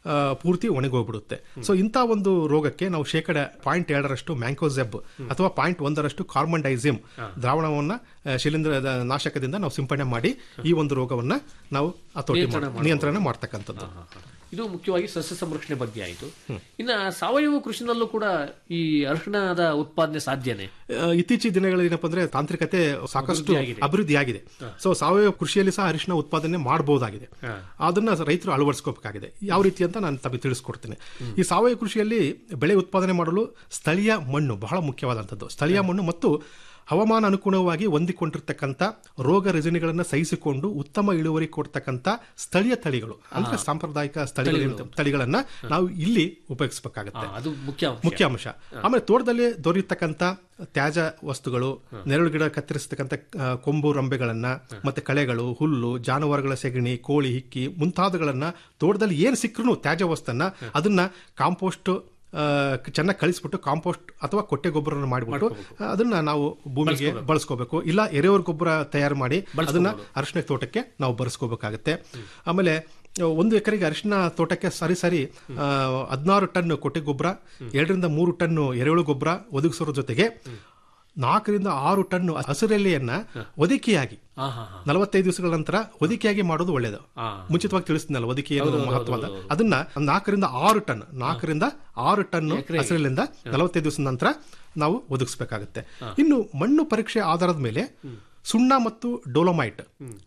ಆ, ಪೂರ್ತಿ ಒಣಗೋಗ್ಬಿಡುತ್ತೆ ಸೊ ಇಂಥ ಒಂದು ರೋಗಕ್ಕೆ ನಾವು ಶೇಕಡ ಪಾಯಿಂಟ್ ಎರಡರಷ್ಟು ಮ್ಯಾಂಕೋಸೆಬ್ ಅಥವಾ ಪಾಯಿಂಟ್ ಒಂದರಷ್ಟು ಕಾರ್ಬನ್ ಡೈಸಿಮ್ ದ್ರಾವಣವನ್ನ ಆ, ಶಿಲೀಂಧ್ರದ ನಾಶಕದಿಂದ ನಾವು ಸಿಂಪಡಣೆ ಮಾಡಿ ಈ ಒಂದು ರೋಗವನ್ನ ನಾವು ಹತೋಟಿ ಮಾಡ್- ನಿಯಂತ್ರಣ ಮಾಡ್ತಕ್ಕಂಥದ್ದು ಇದು ಮುಖ್ಯವಾಗಿ ಸಸ್ಯ ಸಂರಕ್ಷಣೆ ಬಗ್ಗೆ ಆಯಿತು ಇನ್ನ ಸಾವಯವ ಕೃಷಿನಲ್ಲೂ ಕೂಡ ಈ ಅರಿಶಿಣದ ಉತ್ಪಾದನೆ ಸಾಧ್ಯನೇ ಆ, ಇತ್ತೀಚಿನ ದಿನಗಳಲ್ಲಿ ಏನಪ್ಪ ಅಂದ್ರೆ ತಾಂತ್ರಿಕತೆ ಸಾಕಷ್ಟು ಅಭಿವೃದ್ಧಿ ಆಗಿದೆ ಸೊ ಸಾವಯವ ಕೃಷಿಯಲ್ಲಿ ಸಹ ಅರಿಶಿನ ಉತ್ಪಾದನೆ ಮಾಡಬಹುದಾಗಿದೆ ಅದನ್ನ ರೈತರು ಅಳವಡಿಸ್ಕೋಬೇಕಾಗಿದೆ ಯಾವ ರೀತಿ ಅಂತ ನಾನು ತಮಗೆ ತಿಳಿಸ್ಕೊಡ್ತೀನಿ ಈ ಸಾವಯವ ಕೃಷಿಯಲ್ಲಿ ಬೆಳೆ ಉತ್ಪಾದನೆ ಮಾಡಲು ಸ್ಥಳೀಯ ಮಣ್ಣು ಬಹಳ ಮುಖ್ಯವಾದಂಥದ್ದು ಸ್ಥಳೀಯ ಮಣ್ಣು ಮತ್ತು ಹವಾಮಾನ ಅನುಗುಣವಾಗಿ ಹೊಂದಿಕೊಂಡಿರ್ತಕ್ಕಂಥ ರೋಗ ರುಜಿನಗಳನ್ನು ಸಹಿಸಿಕೊಂಡು ಉತ್ತಮ ಇಳುವರಿ ಕೊಡ್ತಕ್ಕಂಥ ಸ್ಥಳೀಯ ತಳಿಗಳು ಅಂದ್ರೆ ಸಾಂಪ್ರದಾಯಿಕ ಸ್ಥಳೀಯ ತಳಿಗಳನ್ನ ನಾವು ಇಲ್ಲಿ ಉಪಯೋಗಿಸಬೇಕಾಗುತ್ತೆ ಅದು ಮುಖ್ಯ ಅಂಶ. ಮುಖ್ಯ ಅಂಶ ಆಮೇಲೆ ತೋಟದಲ್ಲಿ ದೊರೆಯತಕ್ಕಂಥ ತ್ಯಾಜ್ಯ ವಸ್ತುಗಳು ನೆರಳು ಗಿಡ ಕತ್ತರಿಸತಕ್ಕಂಥ ಆ, ಕೊಂಬು ರಂಬೆಗಳನ್ನ ಮತ್ತೆ ಕಳೆಗಳು ಹುಲ್ಲು ಜಾನುವಾರುಗಳ ಸೆಗಣಿ ಕೋಳಿ ಹಿಕ್ಕಿ ಮುಂತಾದವುಗಳನ್ನ ತೋಟದಲ್ಲಿ ಏನು ಸಿಕ್ಕರೂ ತ್ಯಾಜ್ಯ ವಸ್ತನ್ನ ಅದನ್ನ ಕಾಂಪೋಸ್ಟ್ ಚೆನ್ನಾಗಿ ಕಳಿಸ್ಬಿಟ್ಟು ಕಾಂಪೋಸ್ಟ್ ಅಥವಾ ಕೊಟ್ಟೆ ಗೊಬ್ಬರವನ್ನು ಮಾಡಿಬಿಟ್ಟು ಅದನ್ನ ನಾವು ಭೂಮಿಗೆ ಬಳಸ್ಕೋಬೇಕು ಇಲ್ಲ ಎರೆಹುಳ ಗೊಬ್ಬರ ತಯಾರು ಮಾಡಿ ಅದನ್ನ ಅರಿಶಿನ ತೋಟಕ್ಕೆ ನಾವು ಬಳಸ್ಕೋಬೇಕಾಗತ್ತೆ ಆಮೇಲೆ ಆ, ಒಂದು ಎಕರೆಗೆ ಅರಿಶಿನ ತೋಟಕ್ಕೆ ಸರಿ ಸರಿ ಹದಿನಾರು ಟನ್ ಕೊಟ್ಟೆ ಗೊಬ್ಬರ ಎರಡರಿಂದ ಮೂರು ಟನ್ ಎರೆಹುಳು ಗೊಬ್ಬರ ಒದಗಿಸೋದ್ರ ಜೊತೆಗೆ ನಾಲ್ಕರಿಂದ ಆರು ಟನ್ ಹಸಿರೆಲೆಯನ್ನ ಒದಿಕೆಯಾಗಿ ಹಾ ಹಾ ಹಾ ನಲವತ್ತೈದು ದಿವಸಗಳ ನಂತರ ಒದಿಕೆಯಾಗಿ ಮಾಡೋದು ಒಳ್ಳೇದು ಆ. ಮುಂಚಿತವಾಗಿ ತಿಳಿಸ್ತೀನಲ್ಲ ಒದಿಕೆ ಏನು ಮಹತ್ವದ ಅದನ್ನ ನಾಲ್ಕರಿಂದ ಆರು ಟನ್ ನಾಲ್ಕರಿಂದ ಆರು ಟನ್ ಹಸಿರಿನಿಂದ ನಲವತ್ತೈದು ದಿವಸದ ನಂತರ ನಾವು ಒದಗಿಸಬೇಕಾಗುತ್ತೆ ಇನ್ನು ಮಣ್ಣು ಪರೀಕ್ಷೆ ಆಧಾರದ ಮೇಲೆ ಸುಣ್ಣ ಮತ್ತು ಡೋಲೋಮೈಟ್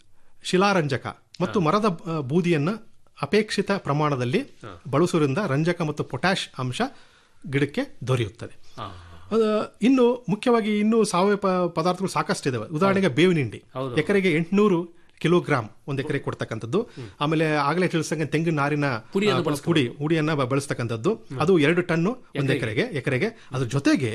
ಶಿಲಾರಂಜಕ ಮತ್ತು ಮರದ ಆ, ಬೂದಿಯನ್ನ ಅಪೇಕ್ಷಿತ ಪ್ರಮಾಣದಲ್ಲಿ ಬಳಸುವುದರಿಂದ ರಂಜಕ ಮತ್ತು ಪೊಟ್ಯಾಶ್ ಅಂಶ ಗಿಡಕ್ಕೆ ದೊರೆಯುತ್ತದೆ ಅದ ಇನ್ನು ಮುಖ್ಯವಾಗಿ ಇನ್ನು ಸಾವಯವ ಪ- ಪದಾರ್ಥಗಳು ಸಾಕಷ್ಟು ಇದಾವೆ ಉದಾಹರಣೆಗೆ ಬೇವಿನ ಹಿಂಡಿ ಎಕರೆಗೆ ಎಂಟುನೂರು ಕಿಲೋಗ್ರಾಮ್ ಒಂದ್ ಎಕರೆ ಕೊಡ್ತಕ್ಕಂಥದ್ದು ಆಮೇಲೆ ಆಗಲೇ ತಿಳಿಸಂಗೆ ತೆಂಗಿನ ನಾರಿನ ಆ, ಪುಡಿ ಹುಡಿಯನ್ನ ಬ- ಬಳಸ್ತಕ್ಕಂಥದ್ದು ಅದು ಎರಡು ಟನ್ನು ಒಂದ್ ಎಕರೆಗೆ ಎಕರೆಗೆ ಅದ್ರ ಜೊತೆಗೆ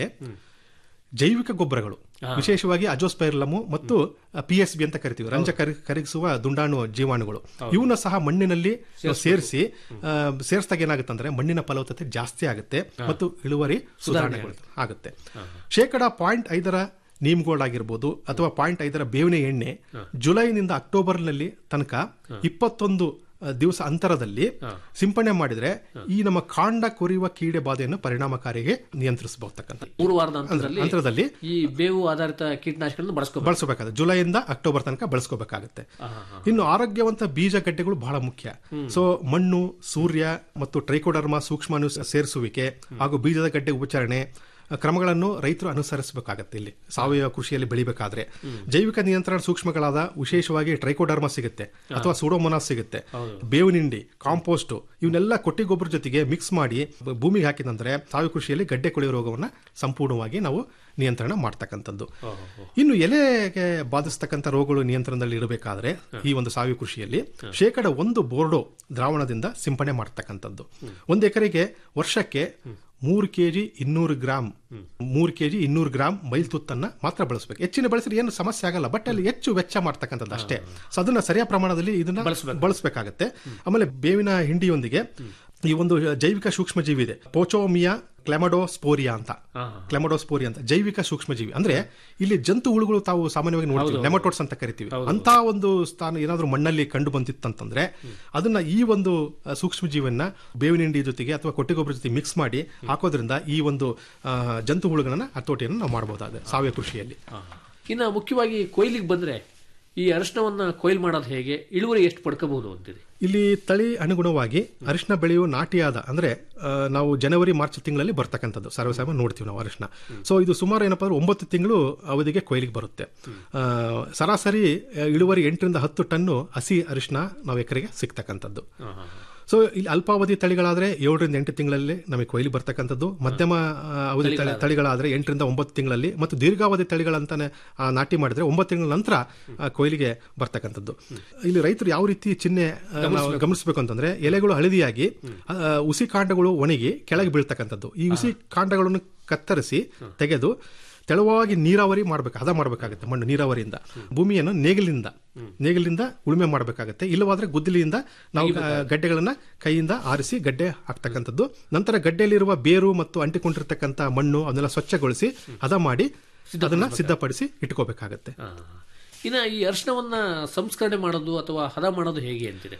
ಜೈವಿಕ ಗೊಬ್ಬರಗಳು ವಿಶೇಷವಾಗಿ ಅಜೋಸ್ಪೈರ್ಲಮು ಮತ್ತು ಪಿ ಎಸ್ ಬಿ ಅಂತ ಕರಿತೀವಿ ರಂಜ ಕರಿ ಕರಗಿಸುವ ದುಂಡಾಣು ಜೀವಾಣುಗಳು ಇವನ್ನ ಸಹ ಮಣ್ಣಿನಲ್ಲಿ ಸೇರಿಸಿ ಸೇರಿಸಿದಾಗ ಏನಾಗುತ್ತೆ ಅಂದ್ರೆ ಮಣ್ಣಿನ ಫಲವತ್ತತೆ ಜಾಸ್ತಿ ಆಗುತ್ತೆ ಮತ್ತು ಇಳುವರಿ ಸುಧಾರಣೆ ಆಗುತ್ತೆ ಶೇಕಡ ಪಾಯಿಂಟ್ ಐದರ ನೀಮ್ಗೋಲ್ಡ್ ಅಥವಾ ಪಾಯಿಂಟ್ ಐದರ ಬೇವಿನ ಎಣ್ಣೆ ಜುಲೈನಿಂದ ಅಕ್ಟೋಬರ್ನಲ್ಲಿ ತನಕ ಇಪ್ಪತ್ತೊಂದು ಆ, ದಿವಸ ಅಂತರದಲ್ಲಿ ಸಿಂಪಡಣೆ ಮಾಡಿದ್ರೆ ಈ ನಮ್ಮ ಕಾಂಡ ಕೊರಿಯುವ ಕೀಡೆ ಬಾಧೆಯನ್ನು ಪರಿಣಾಮಕಾರಿಗೆ ನಿಯಂತ್ರಿಸಬಹುದಕ್ಕಂಥ ಮೂರು ವಾರದ ಅಂತರದಲ್ಲಿ ಅಂತರದಲ್ಲಿ ಈ ಬೇವು ಆಧಾರಿತ ಕೀಟನಾಶಕಗಳನ್ನು ಬಳಸ್ಕೋಬೇಕು ಬಳಸಬೇಕಾಗುತ್ತೆ ಜುಲೈಯಿಂದ ಅಕ್ಟೋಬರ್ ತನಕ ಬಳಸ್ಕೋಬೇಕಾಗುತ್ತೆ ಇನ್ನು ಆರೋಗ್ಯವಂತ ಬೀಜ ಗಡ್ಡೆಗಳು ಬಹಳ ಮುಖ್ಯ ಸೊ ಮಣ್ಣು ಸೂರ್ಯ ಮತ್ತು ಟ್ರೈಕೋಡರ್ಮಾ ಸೂಕ್ಷ್ಮಾಣು ಸೇರಿಸುವಿಕೆ ಹಾಗೂ ಬೀಜದ ಗಡ್ಡೆ ಉಪಚರಣೆ ಆ, ಕ್ರಮಗಳನ್ನು ರೈತರು ಅನುಸರಿಸಬೇಕಾಗತ್ತೆ ಇಲ್ಲಿ ಸಾವಯವ ಕೃಷಿಯಲ್ಲಿ ಬೆಳಿಬೇಕಾದ್ರೆ ಜೈವಿಕ ನಿಯಂತ್ರಣ ಸೂಕ್ಷ್ಮಗಳಾದ ವಿಶೇಷವಾಗಿ ಟ್ರೈಕೋಡರ್ಮಾ ಸಿಗುತ್ತೆ ಅಥವಾ ಸೂಡೋಮೊನಾಸ್ ಸಿಗುತ್ತೆ ಬೇವಿನ ಹಿಂಡಿ ಕಾಂಪೋಸ್ಟ್ ಇವನ್ನೆಲ್ಲ ಕೊಟ್ಟಿ ಗೊಬ್ಬರ ಜೊತೆಗೆ ಮಿಕ್ಸ್ ಮಾಡಿ ಬ- ಭೂಮಿಗೆ ಹಾಕಿದಂದ್ರೆ ಸಾವಯವ ಕೃಷಿಯಲ್ಲಿ ಗಡ್ಡೆ ಕೊಳೆಯುವ ರೋಗವನ್ನ ಸಂಪೂರ್ಣವಾಗಿ ನಾವು ನಿಯಂತ್ರಣ ಮಾಡ್ತಕ್ಕಂಥದ್ದು ಇನ್ನು ಎಲೆಗೆ ಬಾಧಿಸ್ತಕ್ಕಂಥ ರೋಗಗಳು ನಿಯಂತ್ರಣದಲ್ಲಿ ಇರಬೇಕಾದ್ರೆ ಈ ಒಂದು ಸಾವಯವ ಕೃಷಿಯಲ್ಲಿ ಶೇಕಡ ಒಂದು ಬೋರ್ಡೋ ದ್ರಾವಣದಿಂದ ಸಿಂಪಡಣೆ ಮಾಡ್ತಕ್ಕಂಥದ್ದು ಒಂದು ಎಕರೆಗೆ ವರ್ಷಕ್ಕೆ ಮೂರು ಕೆಜಿ ಇನ್ನೂರು ಗ್ರಾಮ್ ಮೂರು ಕೆಜಿ ಇನ್ನೂರು ಗ್ರಾಮ್ ಮೈಲ್ ತುತ್ತನ್ನ ಮಾತ್ರ ಬಳಸಬೇಕು ಹೆಚ್ಚಿನ ಬಳಸಿದ್ರೆ ಏನು ಸಮಸ್ಯೆ ಆಗಲ್ಲ ಬಟ್ ಅಲ್ಲಿ ಹೆಚ್ಚು ವೆಚ್ಚ ಮಾಡ್ತಕ್ಕಂಥದ್ದು ಅಷ್ಟೇ ಸೊ ಅದನ್ನ ಸರಿಯಾದ ಪ್ರಮಾಣದಲ್ಲಿ ಇದನ್ನ ಬಳಸಬೇಕಾಗತ್ತೆ ಆಮೇಲೆ ಬೇವಿನ ಹಿಂಡಿಯೊಂದಿಗೆ ಈ ಒಂದು ಜೈವಿಕ ಸೂಕ್ಷ್ಮಜೀವಿ ಇದೆ ಪೋಚೋಮಿಯಾ ಕ್ಲೆಮಡೋಸ್ಪೋರಿಯಾ ಅಂತ ಕ್ಲೆಮಡೋಸ್ಪೋರಿಯಾ ಅಂತ ಜೈವಿಕ ಸೂಕ್ಷ್ಮಜೀವಿ ಅಂದ್ರೆ ಇಲ್ಲಿ ಜಂತು ಹುಳುಗಳು ತಾವು ಸಾಮಾನ್ಯವಾಗಿ ನೋಡ್ತೀವಿ ನೆಮಟೋಡ್ಸ್ ಅಂತ ಕರಿತೀವಿ ಅಂತ ಒಂದು ಸ್ಥಾನ ಏನಾದ್ರೂ ಮಣ್ಣಲ್ಲಿ ಕಂಡು ಬಂದಿತ್ತಂತಂದ್ರೆ ಅದನ್ನ ಈ ಒಂದು ಆ, ಸೂಕ್ಷ್ಮಜೀವಿಯನ್ನ ಬೇವಿನ ಹಿಂಡಿ ಜೊತೆಗೆ ಅಥವಾ ಕೊಟ್ಟಿಗೆ ಗೊಬ್ಬರ ಜೊತೆ ಮಿಕ್ಸ್ ಮಾಡಿ ಹಾಕೋದ್ರಿಂದ ಈ ಒಂದು ಆ, ಜಂತು ಹುಳುಗಳನ್ನ ಹತೋಟಿಯನ್ನು ನಾವು ಮಾಡಬಹುದಾಗಿದೆ ಸಾವಯವ ಕೃಷಿಯಲ್ಲಿ ಇನ್ನು ಮುಖ್ಯವಾಗಿ ಕೊಯ್ಲಿಗೆ ಬಂದ್ರೆ ಈ ಅರಿಶಿನವನ್ನ ಕೊಯ್ಲು ಮಾಡೋದು ಹೇಗೆ ಇಳುವರಿ ಎಷ್ಟು ಪಡ್ಕೋಬಹುದು ಅಂತೀರಿ ಇಲ್ಲಿ ತಳಿ ಅನುಗುಣವಾಗಿ ಅರಿಶಿನ ಬೆಳೆಯುವ ನಾಟಿಯಾದ ಅಂದ್ರೆ ಆ, ನಾವು ಜನವರಿ ಮಾರ್ಚ್ ತಿಂಗಳಲ್ಲಿ ಬರ್ತಕ್ಕಂಥದ್ದು ಸರ್ವಸಾಮಾನ್ಯ ನೋಡ್ತೀವಿ ನಾವು ಅರಿಶಿನ ಸೊ ಇದು ಸುಮಾರು ಏನಪ್ಪಾ ಅಂದ್ರೆ ಒಂಬತ್ತು ತಿಂಗಳು ಅವಧಿಗೆ ಕೊಯ್ಲಿಗೆ ಬರುತ್ತೆ ಆ, ಸರಾಸರಿ ಆ, ಇಳುವರಿ ಎಂಟರಿಂದ ಹತ್ತು ಟನ್ನು ಹಸಿ ಅರಿಶಿನ ನಾವು ಎಕರೆಗೆ ಸಿಗ್ತಕ್ಕಂಥದ್ದು ಸೊ ಇಲ್ಲಿ ಅಲ್ಪಾವಧಿ ತಳಿಗಳಾದ್ರೆ ಏಳರಿಂದ ಎಂಟು ತಿಂಗಳಲ್ಲಿ ನಮಗೆ ಕೊಯ್ಲಿ ಬರ್ತಕ್ಕಂಥದ್ದು ಮಧ್ಯಮ ಆ, ಅವಧಿ ತಳಿ- ತಳಿಗಳಾದ್ರೆ ಎಂಟರಿಂದ ಒಂಬತ್ತು ತಿಂಗಳಲ್ಲಿ ಮತ್ತು ದೀರ್ಘಾವಧಿ ತಳಿಗಳಂತಾನೆ ಆ, ನಾಟಿ ಮಾಡಿದ್ರೆ ಒಂಬತ್ತು ತಿಂಗಳ ನಂತರ ಆ, ಕೊಯ್ಲಿಗೆ ಬರ್ತಕ್ಕಂಥದ್ದು ಇಲ್ಲಿ ರೈತರು ಯಾವ ರೀತಿ ಚಿಹ್ನೆ ಆ, ನಾವು ಗಮನಿಸಬೇಕು ಅಂತಂದ್ರೆ ಎಲೆಗಳು ಹಳದಿಯಾಗಿ ಆ, ಹುಸಿ ಕಾಂಡಗಳು ಒಣಗಿ ಕೆಳಗೆ ಬೀಳ್ತಕ್ಕಂಥದ್ದು ಈ ಹುಸಿ ಕಾಂಡಗಳನ್ನು ಕತ್ತರಿಸಿ ತೆಗೆದು ತೆಳುವಾಗಿ ನೀರಾವರಿ ಮಾಡಬೇಕು ಹದ ಮಾಡಬೇಕಾಗುತ್ತೆ ಮಣ್ಣು ನೀರಾವರಿಯಿಂದ ಭೂಮಿಯನ್ನು ನೇಗಿಲಿಂದ ನೇಗಿಲಿಂದ ಉಳುಮೆ ಮಾಡಬೇಕಾಗುತ್ತೆ ಇಲ್ಲವಾದ್ರೆ ಗುದ್ದಲಿಯಿಂದ ನಾವು ಆ, ಗಡ್ಡೆಗಳನ್ನ ಕೈಯಿಂದ ಆರಿಸಿ ಗಡ್ಡೆ ಹಾಕ್ತಕ್ಕಂಥದ್ದು ನಂತರ ಗಡ್ಡೆಯಲ್ಲಿರುವ ಬೇರು ಮತ್ತು ಅಂಟಿಕೊಂಡಿರ್ತಕ್ಕಂಥ ಮಣ್ಣು ಅದನ್ನೆಲ್ಲ ಸ್ವಚ್ಛಗೊಳಿಸಿ ಹದ ಮಾಡಿ ಅದನ್ನ ಸಿದ್ಧಪಡಿಸಿ ಇಟ್ಕೋಬೇಕಾಗತ್ತೆ ಇನ್ನು ಈ ಅರಿಶಿನವನ್ನ ಸಂಸ್ಕರಣೆ ಮಾಡೋದು ಅಥವಾ ಹದ ಮಾಡೋದು ಹೇಗೆ ಅಂತೀರಿ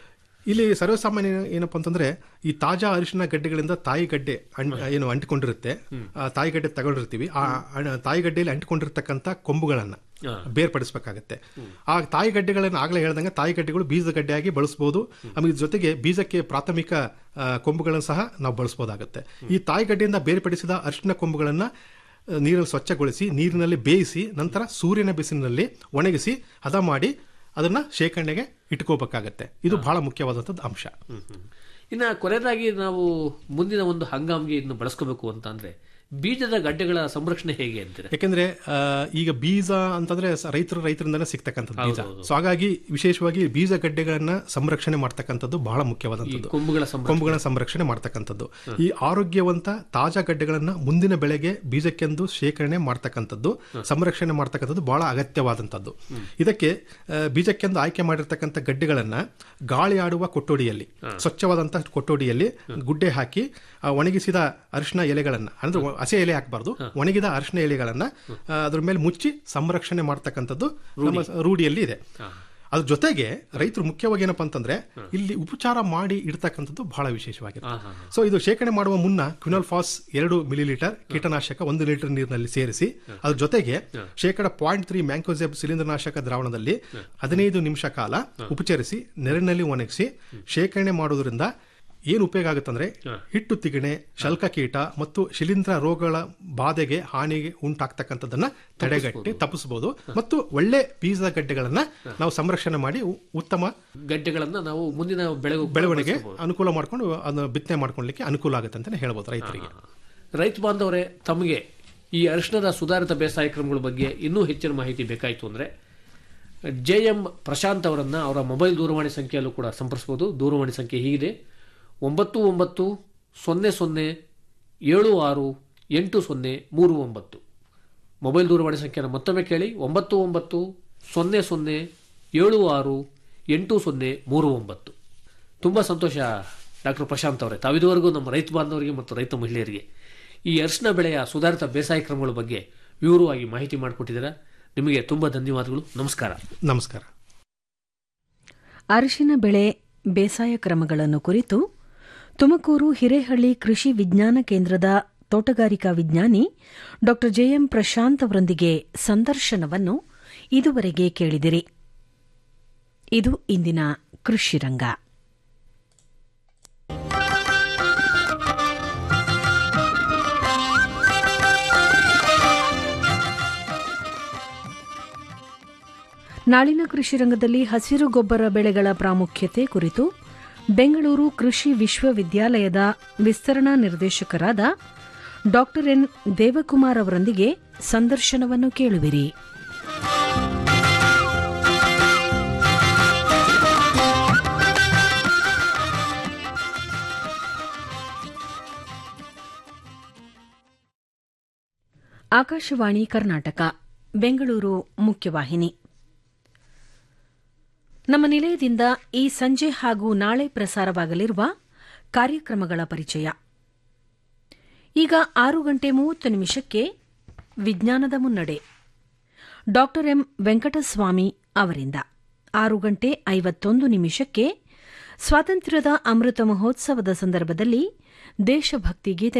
ಇಲ್ಲಿ ಸರ್ವಸಾಮಾನ್ಯ ಏನಪ್ಪಾ ಅಂತಂದ್ರೆ ಈ ತಾಜಾ ಅರಿಶಿನ ಗಡ್ಡೆಗಳಿಂದ ತಾಯಿ ಗಡ್ಡೆ ಅಣ್- ಏನು ಅಂಟಿಕೊಂಡಿರುತ್ತೆ ಆ ತಾಯಿ ಗಡ್ಡೆ ತಗೊಂಡಿರ್ತೀವಿ ಆ ಅಣ- ತಾಯಿ ಗಡ್ಡೆಯಲ್ಲಿ ಅಂಟಿಕೊಂಡಿರ್ತಕ್ಕಂಥ ಕೊಂಬುಗಳನ್ನ ಬೇರ್ಪಡಿಸಬೇಕಾಗತ್ತೆ ಆ ತಾಯಿ ಗಡ್ಡೆಗಳನ್ನ ಆಗ್ಲೇ ಹೇಳ್ದಂಗೆ ತಾಯಿ ಗಡ್ಡೆಗಳು ಬೀಜದ ಗಡ್ಡೆಯಾಗಿ ಬಳಸಬಹುದು ಆಮೇಲೆ ಜೊತೆಗೆ ಬೀಜಕ್ಕೆ ಪ್ರಾಥಮಿಕ ಆ, ಕೊಂಬುಗಳನ್ನು ಸಹ ನಾವು ಬಳಸಬಹುದಾಗುತ್ತೆ ಈ ತಾಯಿ ಗಡ್ಡೆಯಿಂದ ಬೇರ್ಪಡಿಸಿದ ಅರಿಶಿನ ಕೊಂಬುಗಳನ್ನ ಆ, ನೀರಲ್ಲಿ ಸ್ವಚ್ಛಗೊಳಿಸಿ ನೀರಿನಲ್ಲಿ ಬೇಯಿಸಿ ನಂತರ ಸೂರ್ಯನ ಬಿಸಿಲಿನಲ್ಲಿ ಒಣಗಿಸಿ ಹದ ಮಾಡಿ ಅದನ್ನ ಶೇಖರಣೆಗೆ ಇಟ್ಕೋಬೇಕಾಗತ್ತೆ ಇದು ಬಹಳ ಮುಖ್ಯವಾದಂಥದ್ದು ಅಂಶ ಇನ್ನು ಕೊನೆಯದಾಗಿ ನಾವು ಮುಂದಿನ ಒಂದು ಹಂಗಾಮಿಗೆ ಇದನ್ನು ಬಳಸ್ಕೋಬೇಕು ಅಂತ ಅಂದ್ರೆ ಬೀಜದ ಗಡ್ಡೆಗಳ ಸಂರಕ್ಷಣೆ ಹೇಗೆ ಅಂತೀರ ಯಾಕೆಂದ್ರೆ ಆ, ಈಗ ಬೀಜ ಅಂತಂದ್ರೆ ಸ- ರೈತರು ರೈತರಿಂದನೇ ಸಿಗ್ತಕ್ಕಂಥದ್ದು ಬೀಜ ಸೊ ಹಾಗಾಗಿ ವಿಶೇಷವಾಗಿ ಬೀಜ ಗಡ್ಡೆಗಳನ್ನ ಸಂರಕ್ಷಣೆ ಮಾಡ್ತಕ್ಕಂಥದ್ದು ಬಹಳ ಮುಖ್ಯವಾದಂಥದ್ದು ಕೊಂಬುಗಳ ಸಂರಕ್ಷಣೆ ಕೊಂಬುಗಳ ಸಂರಕ್ಷಣೆ ಮಾಡ್ತಕ್ಕಂಥದ್ದು ಈ ಆರೋಗ್ಯವಂತ ತಾಜಾ ಗಡ್ಡೆಗಳನ್ನ ಮುಂದಿನ ಬೆಳೆಗೆ ಬೀಜಕ್ಕೆಂದು ಶೇಖರಣೆ ಮಾಡ್ತಕ್ಕಂಥದ್ದು ಸಂರಕ್ಷಣೆ ಮಾಡ್ತಕ್ಕಂಥದ್ದು ಬಹಳ ಅಗತ್ಯವಾದಂಥದ್ದು ಇದಕ್ಕೆ ಆ, ಬೀಜಕ್ಕೆಂದು ಆಯ್ಕೆ ಮಾಡಿರ್ತಕ್ಕಂಥ ಗಡ್ಡೆಗಳನ್ನ ಗಾಳಿ ಆಡುವ ಕೊಠಡಿಯಲ್ಲಿ ಸ್ವಚ್ಛವಾದಂತಹ ಕೊಠಡಿಯಲ್ಲಿ ಗುಡ್ಡೆ ಹಾಕಿ ಆ ಒಣಗಿಸಿದ ಅರಿಶಿನ ಎಲೆಗಳನ್ನ ಅಂದ್ರೆ ಒ- ಹಸೆ ಎಲೆ ಹಾಕಬಾರ್ದು ಒಣಗಿದ ಅರಿಶಿನ ಎಲೆಗಳನ್ನ ಆ, ಅದ್ರ ಮೇಲೆ ಮುಚ್ಚಿ ಸಂರಕ್ಷಣೆ ಮಾಡ್ತಕ್ಕಂಥದ್ದು ನಮ್ಮ ರೂಢಿಯಲ್ಲಿ ಇದೆ ಅದ್ರ ಜೊತೆಗೆ ರೈತರು ಮುಖ್ಯವಾಗಿ ಏನಪ್ಪಾ ಅಂತಂದ್ರೆ ಇಲ್ಲಿ ಉಪಚಾರ ಮಾಡಿ ಇಡ್ತಕ್ಕಂಥದ್ದು ಬಹಳ ವಿಶೇಷವಾಗಿರುತ್ತೆ ಸೊ ಇದು ಶೇಖರಣೆ ಮಾಡುವ ಮುನ್ನ ಕ್ವಿನಲ್ ಫಾಸ್ ಎರಡು ಮಿಲಿ ಲೀಟರ್ ಕೀಟನಾಶಕ ಒಂದು ಲೀಟರ್ ನೀರಿನಲ್ಲಿ ಸೇರಿಸಿ ಅದ್ರ ಜೊತೆಗೆ ಶೇಕಡ ಪಾಯಿಂಟ್ ತ್ರೀ ಮ್ಯಾಂಕೋಸೆಬ್ ಶಿಲೀಂಧ್ರನಾಶಕ ದ್ರಾವಣದಲ್ಲಿ ಹದಿನೈದು ನಿಮಿಷ ಕಾಲ ಉಪಚರಿಸಿ ನೆರಳಿನಲ್ಲಿ ಒಣಗಿಸಿ ಶೇಖರಣೆ ಮಾಡೋದ್ರಿಂದ ಏನು ಉಪಯೋಗ ಆಗುತ್ತಂದ್ರೆ ಹಿಟ್ಟು ತಿಗಣೆ ಶಲ್ಕ ಕೀಟ ಮತ್ತು ಶಿಲೀಂಧ್ರ ರೋಗಗಳ ಬಾಧೆಗೆ ಹಾನಿಗೆ ಉಂಟಾಗ್ತಕ್ಕಂಥದ್ದನ್ನ ತಡೆಗಟ್ಟಿ ತಪ್ಪಿಸಬಹುದು ಮತ್ತು ಒಳ್ಳೆ ಬೀಜದ ಗಡ್ಡೆಗಳನ್ನ ನಾವು ಸಂರಕ್ಷಣೆ ಮಾಡಿ ಉ- ಉತ್ತಮ ಗಡ್ಡೆಗಳನ್ನ ನಾವು ಮುಂದಿನ ಬೆಳೆಗೂ ಬೆಳವಣಿಗೆ ಅನುಕೂಲ ಮಾಡ್ಕೊಂಡು ಅದನ್ನ ಬಿತ್ತನೆ ಮಾಡ್ಕೊಳ್ಳಿಕ್ಕೆ ಅನುಕೂಲ ಆಗುತ್ತೆ ಅಂತಾನೆ ಹೇಳ್ಬೋದು ರೈತರಿಗೆ ರೈತ ಬಾಂಧವರೇ ತಮಗೆ ಈ ಅರಿಶಿಣದ ಸುಧಾರಿತ ಬೇಸಾಯ ಕ್ರಮಗಳ ಬಗ್ಗೆ ಇನ್ನೂ ಹೆಚ್ಚಿನ ಮಾಹಿತಿ ಬೇಕಾಯಿತು ಅಂದರೆ ಜೆ ಎಂ ಪ್ರಶಾಂತ್ ಅವರನ್ನು ಅವರ ಮೊಬೈಲ್ ದೂರವಾಣಿ ಸಂಖ್ಯೆಯಲ್ಲೂ ಕೂಡ ಸಂಪರ್ಸ್ಬೋದು ದೂರವಾಣಿ ಸಂಖ್ಯೆ ಹೀಗಿದೆ ಒಂಬತ್ತು ಒಂಬತ್ತು ಸೊನ್ನೆ ಸೊನ್ನೆ ಏಳು ಆರು ಎಂಟು ಸೊನ್ನೆ ಮೂರು ಒಂಬತ್ತು ಮೊಬೈಲ್ ದೂರವಾಣಿ ಸಂಖ್ಯೆಯನ್ನು ಮತ್ತೊಮ್ಮೆ ಕೇಳಿ ಒಂಬತ್ತು ಒಂಬತ್ತು ಸೊನ್ನೆ ಸೊನ್ನೆ ಏಳು ಆರು ಎಂಟು ಸೊನ್ನೆ ಮೂರು ಒಂಬತ್ತು ತುಂಬ ಸಂತೋಷ ಡಾಕ್ಟರ್ ಪ್ರಶಾಂತ್ ಅವರೇ ತಾವಿದುವರೆಗೂ ನಮ್ಮ ರೈತ ಬಾಂಧವರಿಗೆ ಮತ್ತು ರೈತ ಮಹಿಳೆಯರಿಗೆ ಈ ಅರಿಶಿನ ಬೆಳೆಯ ಸುಧಾರಿತ ಬೇಸಾಯ ಕ್ರಮಗಳ ಬಗ್ಗೆ ವಿವರವಾಗಿ ಮಾಹಿತಿ ಮಾಡಿಕೊಟ್ಟಿದ್ದೀರಾ ನಿಮಗೆ ತುಂಬ ಧನ್ಯವಾದಗಳು ನಮಸ್ಕಾರ ನಮಸ್ಕಾರ ಅರಿಶಿನ ಬೆಳೆ ಬೇಸಾಯ ಕ್ರಮಗಳನ್ನು ಕುರಿತು ತುಮಕೂರು ಹಿರೇಹಳ್ಳಿ ಕೃಷಿ ವಿಜ್ಞಾನ ಕೇಂದ್ರದ ತೋಟಗಾರಿಕಾ ವಿಜ್ಞಾನಿ ಡಾ ಜೆಎಂ ಪ್ರಶಾಂತ್ ಅವರೊಂದಿಗೆ ಸಂದರ್ಶನವನ್ನು ಇದುವರೆಗೆ ಕೇಳಿದಿರಿ ಇದು ಇಂದಿನ ಕೃಷಿ ರಂಗ ನಾಳಿನ ಕೃಷಿ ರಂಗದಲ್ಲಿ ಹಸಿರು ಗೊಬ್ಬರ ಬೆಳೆಗಳ ಪ್ರಾಮುಖ್ಯತೆ ಕುರಿತು ಬೆಂಗಳೂರು ಕೃಷಿ ವಿಶ್ವವಿದ್ಯಾಲಯದ ವಿಸ್ತರಣಾ ನಿರ್ದೇಶಕರಾದ ಡಾ ಎನ್ ದೇವಕುಮಾರ್ ಅವರೊಂದಿಗೆ ಸಂದರ್ಶನವನ್ನು ಕೇಳುವಿರಿ ಆಕಾಶವಾಣಿ ಕರ್ನಾಟಕ ಬೆಂಗಳೂರು ಮುಖ್ಯವಾಹಿನಿ ನಮ್ಮ ನಿಲಯದಿಂದ ಈ ಸಂಜೆ ಹಾಗೂ ನಾಳೆ ಪ್ರಸಾರವಾಗಲಿರುವ ಕಾರ್ಯಕ್ರಮಗಳ ಪರಿಚಯ ಈಗ ಆರು ಗಂಟೆ ಮೂವತ್ತು ನಿಮಿಷಕ್ಕೆ ವಿಜ್ಞಾನದ ಮುನ್ನಡೆ ಡಾಕ್ಟರ್ ಎಂ ವೆಂಕಟಸ್ವಾಮಿ ಅವರಿಂದ ಆರು ಗಂಟೆ ಐವತ್ತೊಂದು ನಿಮಿಷಕ್ಕೆ ಸ್ವಾತಂತ್ರ್ಯದ ಅಮೃತ ಮಹೋತ್ಸವದ ಸಂದರ್ಭದಲ್ಲಿ ದೇಶಭಕ್ತಿ ಗೀತೆ